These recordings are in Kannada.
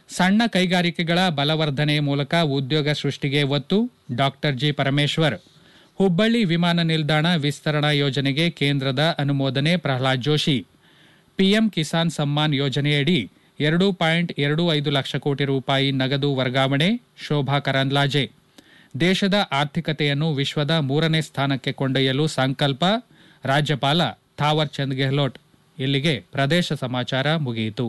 ಸಣ್ಣ ಕೈಗಾರಿಕೆಗಳ ಬಲವರ್ಧನೆ ಮೂಲಕ ಉದ್ಯೋಗ ಸೃಷ್ಟಿಗೆ ಒತ್ತು ಡಾಕ್ಟರ್ ಜಿ ಪರಮೇಶ್ವರ್ ಹುಬ್ಬಳ್ಳಿ ವಿಮಾನ ನಿಲ್ದಾಣ ವಿಸ್ತರಣಾ ಯೋಜನೆಗೆ ಕೇಂದ್ರದ ಅನುಮೋದನೆ ಪ್ರಹ್ಲಾದ್ ಜೋಶಿ ಪಿಎಂ ಕಿಸಾನ್ ಸಮ್ಮಾನ್ ಯೋಜನೆಯಡಿ ಎರಡು ಪಾಯಿಂಟ್ ಎರಡು ಐದು ಲಕ್ಷ ಕೋಟಿ ರೂಪಾಯಿ ನಗದು ವರ್ಗಾವಣೆ ಶೋಭಾ ಕರಂದ್ಲಾಜೆ ದೇಶದ ಆರ್ಥಿಕತೆಯನ್ನು ವಿಶ್ವದ ಮೂರನೇ ಸ್ಥಾನಕ್ಕೆ ಕೊಂಡೊಯ್ಯಲು ಸಂಕಲ್ಪ ರಾಜ್ಯಪಾಲ ಥಾವರ್ ಚಂದ್ ಗೆಹ್ಲೋಟ್ ಇಲ್ಲಿಗೆ ಪ್ರದೇಶ ಸಮಾಚಾರ ಮುಗಿಯಿತು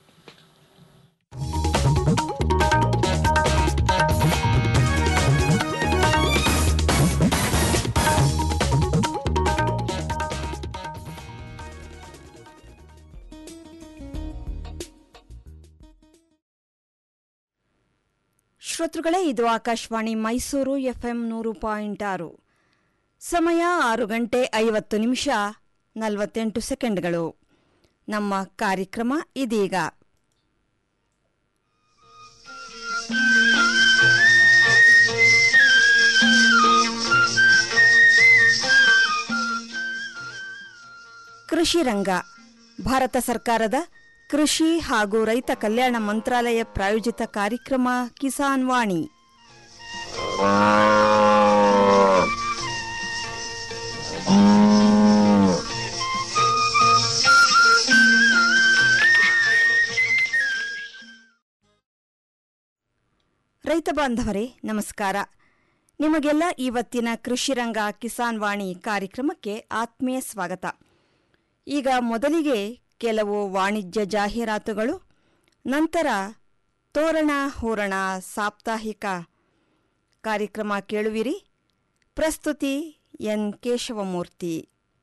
ಶ್ರೋತೃಗಳೇ ಇದು ಆಕಾಶವಾಣಿ ಮೈಸೂರು ಎಫ್ಎಂ ನೂರು ಪಾಯಿಂಟ್ ಆರು ಸಮಯ ಆರು ಗಂಟೆ ಐವತ್ತು ನಿಮಿಷ ನಲವತ್ತೆಂಟು ಸೆಕೆಂಡ್ಗಳು ನಮ್ಮ ಕಾರ್ಯಕ್ರಮ ಇದೀಗ ಕೃಷಿ ರಂಗ ಭಾರತ ಸರ್ಕಾರದ ಕೃಷಿ ಹಾಗೂ ರೈತ ಕಲ್ಯಾಣ ಮಂತ್ರಾಲಯ ಪ್ರಾಯೋಜಿತ ಕಾರ್ಯಕ್ರಮ ಕಿಸಾನ್ ವಾಣಿ ರೈತ ಬಾಂಧವರೇ ನಮಸ್ಕಾರ ನಿಮಗೆಲ್ಲ ಇವತ್ತಿನ ಕೃಷಿ ರಂಗ ಕಿಸಾನ್ ವಾಣಿ ಕಾರ್ಯಕ್ರಮಕ್ಕೆ ಆತ್ಮೀಯ ಸ್ವಾಗತ ಈಗ ಮೊದಲಿಗೆ ಕೆಲವು ವಾಣಿಜ್ಯ ಜಾಹೀರಾತುಗಳು ನಂತರ ತೋರಣ ಹೂರಣ ಸಾಪ್ತಾಹಿಕ ಕಾರ್ಯಕ್ರಮ ಕೇಳುವಿರಿ ಪ್ರಸ್ತುತಿ ಎನ್ ಕೇಶವಮೂರ್ತಿ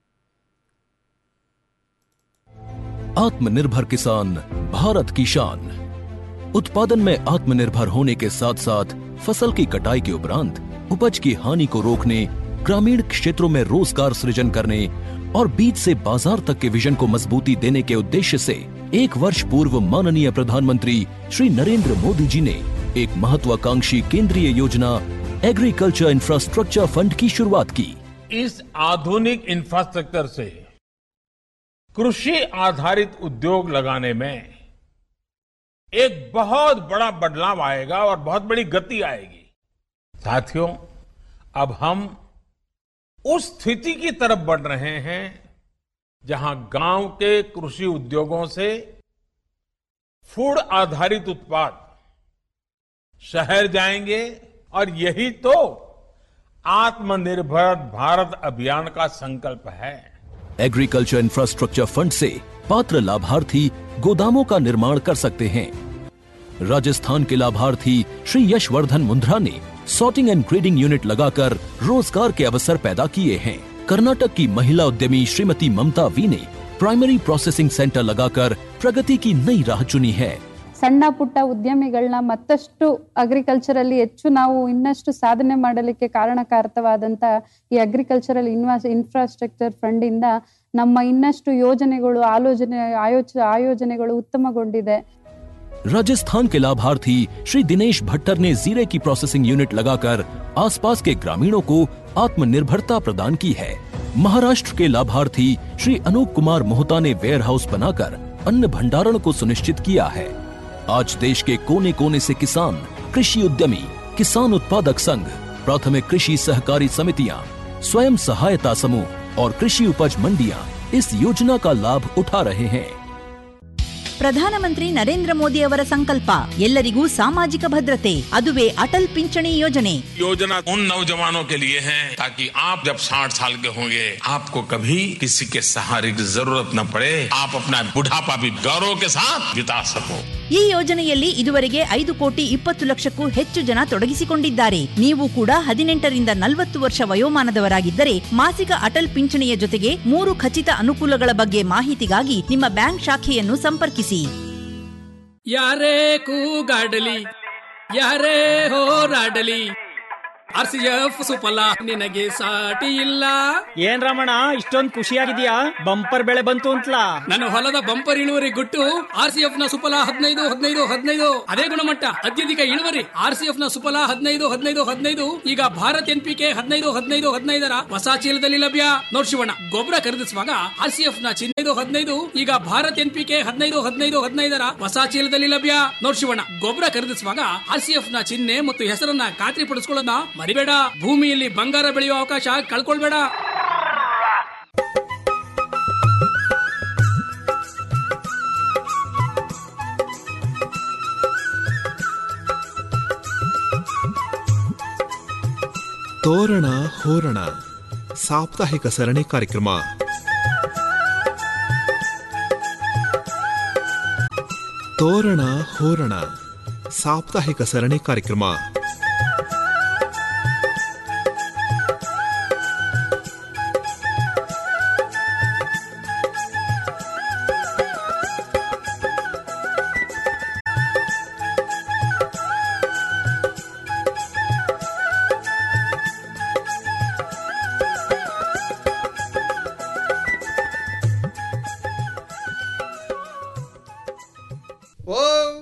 आत्मनिर्भर किसान भारत की शान उत्पादन में आत्मनिर्भर होने के साथ साथ फसल की कटाई के उपरांत उपज की हानि को रोकने ग्रामीण क्षेत्रों में रोजगार सृजन करने और बीज से बाजार तक के विजन को मजबूती देने के उद्देश्य से एक वर्ष पूर्व माननीय प्रधानमंत्री श्री नरेंद्र मोदी जी ने एक महत्वाकांक्षी केंद्रीय योजना एग्रीकल्चर इंफ्रास्ट्रक्चर फंड की शुरुआत की इस आधुनिक इंफ्रास्ट्रक्चर से कृषि आधारित उद्योग लगाने में एक बहुत बड़ा बदलाव आएगा और बहुत बड़ी गति आएगी साथियों अब हम उस स्थिति की तरफ बढ़ रहे हैं जहां गांव के कृषि उद्योगों से फूड आधारित उत्पाद शहर जाएंगे और यही तो आत्मनिर्भर भारत अभियान का संकल्प है एग्रीकल्चर इंफ्रास्ट्रक्चर फंड से पात्र लाभार्थी गोदामों का निर्माण कर सकते हैं राजस्थान के लाभार्थी श्री यशवर्धन मुंद्रा ने सॉर्टिंग एंड ग्रेडिंग यूनिट लगाकर रोजगार के अवसर पैदा किए हैं कर्नाटक की महिला उद्यमी श्रीमती ममता वी ने प्राइमरी प्रोसेसिंग सेंटर लगाकर प्रगति की नई राह चुनी है ಸಣ್ಣ ಪುಟ್ಟ ಉದ್ಯಮಿಗಳನ್ನ ಮತ್ತಷ್ಟು ಅಗ್ರಿಕಲ್ಚರಲ್ಲಿ ಹೆಚ್ಚು ನಾವು ಇನ್ನಷ್ಟು ಸಾಧನೆ ಮಾಡಲಿಕ್ಕೆ ಕಾರಣಕಾರಕವಾದಂತ ಈ ಅಗ್ರಿಕಲ್ಚರಲ್ ಇನ್ವಾಸ್ ಇನ್ಫ್ರಾಸ್ಟ್ರಕ್ಚರ್ ಫಂಡ್ ಇಂದ ನಮ್ಮ ಇನ್ನಷ್ಟು ಯೋಜನೆಗಳು ಆಲೋಚನೆ ಆಯೋಚ ಆಯೋಜನೆಗಳು ಉತ್ತಮಗೊಂಡಿದೆ राजस्थान के लाभार्थी श्री दिनेश भट्टर ने जीरे की प्रोसेसिंग यूनिट लगाकर आसपास के ग्रामीणों को आत्मनिर्भरता प्रदान की है महाराष्ट्र के लाभार्थी श्री अनूप कुमार मोहता ने वेयर हाउस बनाकर अन्न भंडारण को सुनिश्चित किया है आज देश के कोने कोने से किसान कृषि उद्यमी किसान उत्पादक संघ प्राथमिक कृषि सहकारी समितियां स्वयं सहायता समूह और कृषि उपज मंडियां इस योजना का लाभ उठा रहे हैं ಪ್ರಧಾನಮಂತ್ರಿ ನರೇಂದ್ರ ಮೋದಿ ಅವರ ಸಂಕಲ್ಪ ಎಲ್ಲರಿಗೂ ಸಾಮಾಜಿಕ ಭದ್ರತೆ ಅದುವೇ ಅಟಲ್ ಪಿಂಚಣಿ ಯೋಜನೆ योजना उन नौजवानों के लिए है ताकि आप जब 60 साल के होंगे आपको कभी किसी के सहारे की जरूरत न पड़े आप अपना बुढ़ापा भी गौरव के साथ बिता सको ಈ ಯೋಜನೆಯಲ್ಲಿ ಇದುವರೆಗೆ ಐದು ಕೋಟಿ ಇಪ್ಪತ್ತು ಲಕ್ಷಕ್ಕೂ ಹೆಚ್ಚು ಜನ ತೊಡಗಿಸಿಕೊಂಡಿದ್ದಾರೆ ನೀವು ಕೂಡ ಹದಿನೆಂಟರಿಂದ ನಲವತ್ತು ವರ್ಷ ವಯೋಮಾನದವರಾಗಿದ್ದರೆ ಮಾಸಿಕ ಅಟಲ್ ಪಿಂಚಣಿಯ ಜೊತೆಗೆ ಮೂರು ಖಚಿತ ಅನುಕೂಲಗಳ ಬಗ್ಗೆ ಮಾಹಿತಿಗಾಗಿ ನಿಮ್ಮ ಬ್ಯಾಂಕ್ ಶಾಖೆಯನ್ನು ಸಂಪರ್ಕಿಸಿ ಯಾರೇ ಕೂಗಾಡಲಿ ಯಾರೇ ಹೋರಾಡಲಿ ಆರ್ ಸಿ ಎಫ್ ಸುಫಲ ನಿನಗೆ ಸಾಟಿ ಇಲ್ಲ ಏನ್ ರಮಣ ಇಷ್ಟೊಂದ್ ಖುಷಿಯಾಗಿದ್ಯಾ ಬಂಪರ್ ಬೆಳೆ ಬಂತು ಅಂತಲಾ ನನ್ನ ಹೊಲದ ಬಂಪರ್ ಇಳುವರಿ ಗುಟ್ಟು ಆರ್ ಸಿ ಎಫ್ ನ ಸುಫಲ ಹದಿನೈದು ಹದಿನೈದು ಹದಿನೈದು ಅದೇ ಗುಣಮಟ್ಟ ಅತ್ಯಧಿಕ ಇಳುವರಿ ಆರ್ ಸಿ ಎಫ್ ನ ಸುಫಲ ಹದಿನೈದು ಹದಿನೈದು ಹದಿನೈದು ಈಗ ಭಾರತ್ ಎನ್ ಪಿ ಕೆ ಹದಿನೈದು ಹದಿನೈದು ಹದಿನೈದರ ಹೊಸ ಚೀಲದಲ್ಲಿ ಲಭ್ಯ ನೋಡ್ ಶಿವಣ್ಣ ಗೊಬ್ಬರ ಖರೀದಿಸುವಾಗ ಆರ್ ಸಿ ಎಫ್ ನ ಚಿನ್ನೈದು ಹದಿನೈದು ಈಗ ಭಾರತ್ ಎನ್ ಪಿ ಕೆ ಹದಿನೈದು ಹದಿನೈದು ಹದಿನೈದರ ಹೊಸ ಚೀಲದಲ್ಲಿ ಲಭ್ಯ ನೋಡ್ ಶಿವಣ್ಣ ಗೊಬ್ಬರ ಖರೀದಿಸುವಾಗ ಆರ್ ಸಿ ಎಫ್ ನ ಚಿಹ್ನೆ ಮತ್ತು ಹೆಸರನ್ನ ಖಾತ್ರಿ ಪಡಿಸ್ಕೊಳ್ಳೋದನ್ನ ಮರಿಬೇಡ ಭೂಮಿಯಲ್ಲಿ ಬಂಗಾರ ಬೆಳೆಯುವ ಅವಕಾಶ ಕಳ್ಕೊಳ್ಬೇಡ ತೋರಣ ಹೋರಣ ಸಾಪ್ತಾಹಿಕ ಸರಣಿ ಕಾರ್ಯಕ್ರಮ ತೋರಣ ಹೋರಣ ಸಾಪ್ತಾಹಿಕ ಸರಣಿ ಕಾರ್ಯಕ್ರಮ ಓ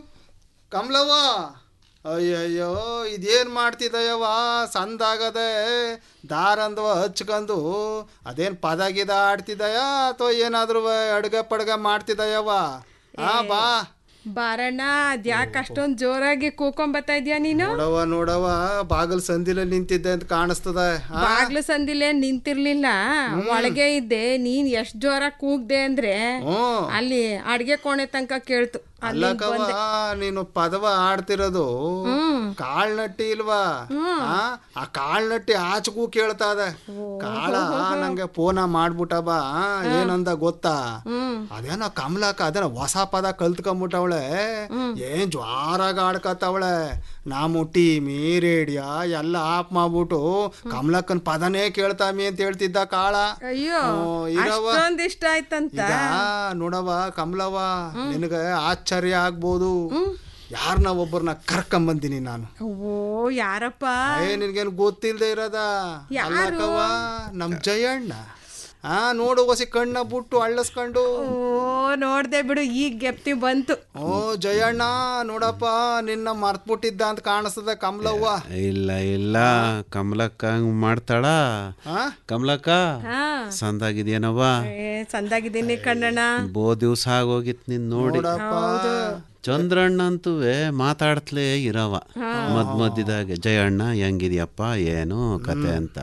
ಕಮಲವ್ವ ಅಯ್ಯಯ್ಯೋ ಇದೇನು ಮಾಡ್ತಿದ್ದಯ್ಯವ್ವ ಸಂದಾಗದೆ ದಾರಂದವ ಹಚ್ಕೊಂಡು ಅದೇನು ಪದ ಗಿದ ಆಡ್ತಿದ್ದಯ ಅಥವಾ ಏನಾದರೂ ಅಡ್ಗೆ ಪಡ್ಗೆ ಮಾಡ್ತಿದ್ದಯ್ಯವ್ವ ಆ ಬಾ ಬಾರಣ್ಣ ಅದ್ಯಾಕೆ ಅಷ್ಟೊಂದು ಜೋರಾಗಿ ಕೂಕೊಂಬತ್ತಾ ಇದೀಯ ನೀನು ನೋಡವ್ವ ನೋಡವ್ವ ಬಾಗಿಲು ಸಂದಿಲ ನಿಂತಿದ್ದೆ ಅಂತ ಕಾಣಿಸ್ತದೆ ಆ? ಬಾಗ್ಲು ಸಂದಿಲೆ ನಿಂತಿರ್ಲಿಲ್ಲ ಒಳಗೆ ಇದ್ದೆ ನೀನ್ ಎಷ್ಟ್ ಜೋರಾಗಿ ಕೂಗ್ದೆ ಅಂದ್ರೆ ಹ್ಮ್. ಅಲ್ಲಿ ಅಡ್ಗೆ ಕೋಣೆ ತನಕ ಕೇಳ್ತು ಅಲ್ಲಿ ಅಲ್ಲಕವ ನೀನು ಪದವ ಆಡ್ತಿರೋದು ಕಾಳ್ನಟ್ಟಿ ಇಲ್ವಾ ಆ? ಆ ಕಾಳ್ನಟ್ಟಿ ಆಚಗೂ ಕೇಳ್ತಾ ಇದೆ ಕಾಳ ನಂಗೆ ಫೋನ ಮಾಡ್ಬಿಟ್ಟ ಬಾ ಏನಂದ ಗೊತ್ತಾ ಅದೇನೋ ಕಮಲಕ್ಕ ಅದೇನೋ ಹೊಸ ಪದ ಕಲ್ತ್ಕೊಂಬಿಟ್ಟವಳೆ ಏನ್ ಜ್ವಾರಾಗ ಆಡ್ಕತ್ತವಳೆ ನಾವು ಟಿವಿ ರೇಡಿಯೋ ಎಲ್ಲ ಆಫ್ ಮಾಡ್ಬಿಟ್ಟು ಕಮಲಕ್ಕನ್ ಪದನೇ ಕೇಳ್ತಾಮಿ ಅಂತ ಹೇಳ್ತಿದ್ದ ಕಾಳ ಅಯ್ಯೋ ಹ್ಮ್, ಇರವ್ವ. ಅಷ್ಟೊಂದ್ ಇಷ್ಟ ಆಯ್ತಂತ ಈಗ ನೋಡವ ಕಮಲವ್ವ ನಿನಗೆ ಆಶ್ಚರ್ಯ ಆಗ್ಬೋದು ಯಾರನ್ನ ಒಬ್ಬರನ್ನ ಕರ್ಕೊಂಬಂದಿನಿ ನಾನು ಓ ಯಾರಪ್ಪ ಏ ನಿನ್ಗೇನು ಗೊತ್ತಿಲ್ದೆ ಇರೋದ ಯಾರು? ಅಲ್ಲಕ್ಕವ್ವ ನಮ್ ಜಯಣ್ಣ ಆ ನೋಡು ಹೊಸಿ ಕಣ್ಣ ಬಿಟ್ಟು ಅಳ್ಳಸ್ಕೊಂಡು ಓ ನೋಡ್ದೆ ಬಿಡು ಈಗ ಗೆಪ್ತಿ ಬಂತು ಓ ಜಯಣ್ಣ ನೋಡಪ್ಪ ನಿನ್ನ ಮರ್ತ್ಬಿಟ್ಟಿದ್ದ ಅಂತ ಕಾಣಿಸ್ತದೆ ಕಮಲವ್ವ ಇಲ್ಲ ಇಲ್ಲ ಕಮಲಕ್ಕ ಹಂಗ್ ಮಾಡ್ತಾಳ ಆ? ಕಮಲಕ್ಕ ಹಾ ಸಂದಾಗಿದ್ಯೇನವ್ವ ಏ ಸಂದಾಗಿದ್ದೀನಿ ಕಣ್ಣಣ್ಣ ಬೋ ದಿವ್ಸ ಆಗೋಗಿತ್ ನಿನ್ ನೋಡಿ ನೋಡಪ್ಪ ಚಂದ್ರಣ್ಣ ಅಂತುವೆ ಮಾತಾಡ್ತಲೇ ಇರವ ಮದ್ ಮಧ್ಯದಾಗೆ ಜಯಣ್ಣ ಹೆಂಗಿದ್ಯಪ್ಪ ಏನು ಕತೆ ಅಂತ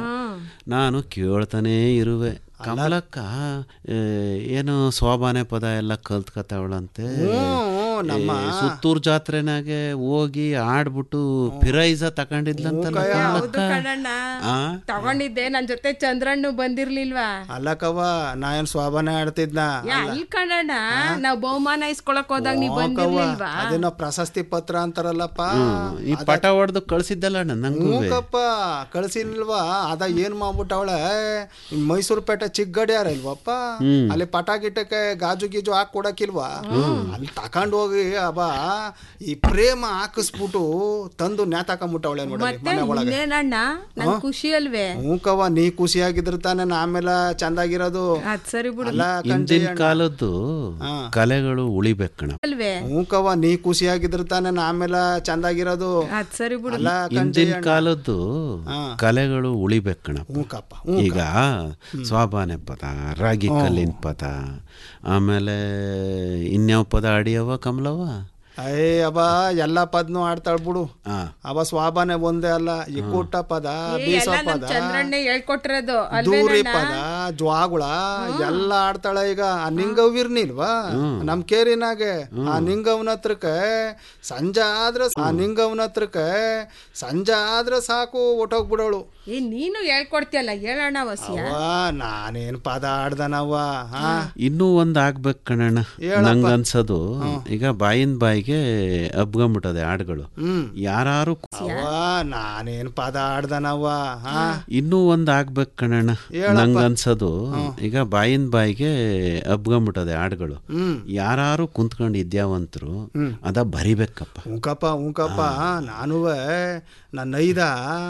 ನಾನು ಕೇಳ್ತಾನೇ ಇರುವೆ ಕಮಲಕ್ಕ ಏ, ಏನು ಸೋಬಾನೆ ಪದ ಎಲ್ಲ ಕಲ್ತ್ಕತಾವಳಂತೆ ನಮ್ಮ ಏ, ಸುತ್ತೂರ್ ಜಾತ್ರೆನಾಗೆ ಹೋಗಿ ಆಡ್ಬಿಟ್ಟು ಫಿರೈಸ ತಕೊಂಡಿದ್ಲಂತಲ್ಲ ಹೌದು ಕಮಲಕ್ಕ ಕಣ್ಣಣ್ಣ ಆ ತಗೊಂಡಿದ್ದೆ ನನ್ ಜೊತೆ ಚಂದ್ರಣ್ಣು ಬಂದಿರ್ಲಿಲ್ವಾ ಅಲ್ಲಕ್ಕವ್ವ ನಾ ಏನ್ ಸ್ವಾಭಾನೆ ಆಡ್ತಿದ್ನ ಯಾ ಅಲ್ಲಿ ಕಣ್ಣಣ್ಣ ನಾವ್ ಬಹುಮಾನ ಇಸ್ಕೊಳಕ್ ಹೋದಾಗ ನೀವ್ ಬಂದಿರ್ಲಿಲ್ವಾ ಅದೇನೋ ಪ್ರಶಸ್ತಿ ಪತ್ರ ಅಂತಾರಲ್ಲಪ್ಪ ಈ ಪಟ ಹೊಡೆದು ಕಳ್ಸಿದ್ದಲ್ಲ ನಂಗೂ ಮೂಕಪ್ಪ ಕಳ್ಸಿಲ್ವಾ ಅದ ಏನ್ ಮಾಡ್ಬಿಟ್ಟವಳೆ ಮೈಸೂರು ಪೇಟೆ ಚಿಕ್ಕಗಡಿಯಾರ ಇಲ್ವಪ್ಪ ಅಲ್ಲಿ ಪಟ ಗಿಟಕ್ಕೆ ಗಾಜು ಗೀಜು ಹಾಕಿ ಕೊಡಕ್ಕಿಲ್ವಾ ಅಲ್ಲಿ ತಕೊಂಡ್ ಹೋಗಿ ಅಬ್ಬ ಈ ಪ್ರೇಮ ಹಾಕಿಸ್ಬಿಟ್ಟು ತಂದು ನ್ಯಾತಾಕೊಂಬಿಟ್ಟವಳೆ ನೋಡಿ ಮತ್ತೆ ಮನೆ ಒಳಗೆ ಇನ್ನೇನಣ್ಣ ನನ್ ಖುಷಿ ಅಲ್ವೇ ಮೂಕವ್ವ ನೀ ಖುಷಿಯಾಗಿದ್ರ ತಾನೆ ನಾ ಆಮೇಲೆ ಚಂದಾಗಿರೋದು ಅದ್ ಸರಿ ಬಿಡು ಅಲ್ಲ ಹಿಂದಿನ ಕಾಲದ್ದು ಕಲೆಗಳು ಉಳಿಬೇಕಣ ಅಲ್ವೇ ಮೂಕವ್ವ ನೀ ಖುಷಿಯಾಗಿದ್ರ ತಾನೆ ನಾ ಆಮೇಲೆ ಚಂದಾಗಿರೋದು ಅದ್ ಸರಿ ಬಿಡು ಅಲ್ಲ ಹಿಂದಿನ ಕಾಲದ್ದು ಕಲೆಗಳು ಉಳಿಬೇಕಣ ಮೂಕಪ್ಪ ಈಗ ಸ್ವಾಭಾನೆ ಪದ ರಾಗಿ ಕಲ್ಲಿನ ಪದ ಆಮೇಲೆ ಇನ್ಯಾವ ಪದ ಆಡಿಯವ ಕಮಲವ್ವ ಅಯ್ಯ ಅಬ್ಬ ಎಲ್ಲ ಪದ್ನು ಆಡ್ತಾಳ್ ಬಿಡು ಅವ ಸ್ವಾಭಾನೆ ಒಂದೇ ಅಲ್ಲ ಈ ಕೂಟ ಪದ ಬೀಸ ಎಲ್ಲ ನಮ್ ಪದ ಚಂದ್ರಣ್ಣೆ ಹೇಳ್ಕೊಟ್ಟಿರೋದು ದೂರಿ ಅಲ್ವೇನಣ್ಣ ಪದ ಜ್ವಾಗುಳ ಎಲ್ಲ ಆಡ್ತಾಳ ಈಗ ಆ ನಿಂಗವ್ವಿರ್ನಿಲ್ವಾ ನಮ್ ಕೇರಿನಾಗೆ ಆ ನಿಂಗವ್ನ ಹತ್ರಕ್ಕೆ ಸಂಜೆ ಆದ್ರೆ ಆ ನಿಂಗವ್ನ ಹತ್ರಕ್ಕೆ ಸಂಜೆ ಆದ್ರೆ ಸಾಕು ಒಟ್ಟೋಗ್ಬಿಡೋಳು ಏ ನೀನು ಹೇಳ್ಕೊಡ್ತೀಯಲ್ಲ ಹೇಳಣ್ಣ ವಸಿಯ ಅವ್ವ ನಾನೇನ್ ಪದ ಆಡ್ದನವ್ವ ಹಾ ಇನ್ನೂ ಒಂದ್ ಆಗ್ಬೇಕು ಕಣಣ್ಣ ನಂಗನ್ಸೋದು ಈಗ ಬಾಯಿನ ಬಾಯಿಗೆ ಬಾಯಿಗೆ ಹಬ್ಕೊಂಬಿಟ್ಟದೆ ಹಾಡುಗಳು ಹ್ಮ್ ಯಾರು ಅವ್ವ ನಾನೇನ್ ಪದ ಆಡ್ದನವ್ವ ಹಾ ಇನ್ನೂ ಒಂದು ಆಗ್ಬೇಕು ಕಣಣ್ಣ ಹೇಳಪ್ಪ. ನಂಗೆ ಅನ್ಸೋದು ಈಗ ಬಾಯಿಂದ ಬಾಯಿಗೆ ಹಬ್ಕೊಂಬಿಟ್ಟದೆ ಹಾಡುಗಳು ಹ್ಮ್ ಯಾರು ಕುಂತ್ಕೊಂಡು ವಿದ್ಯಾವಂತರು ಹ್ಮ್. ಅದ ಬರಿಬೇಕಪ್ಪ ಉಂಕಪ್ಪ ಉಂಕಪ್ಪ ನಾನುವ ನನ್ನ ಐದ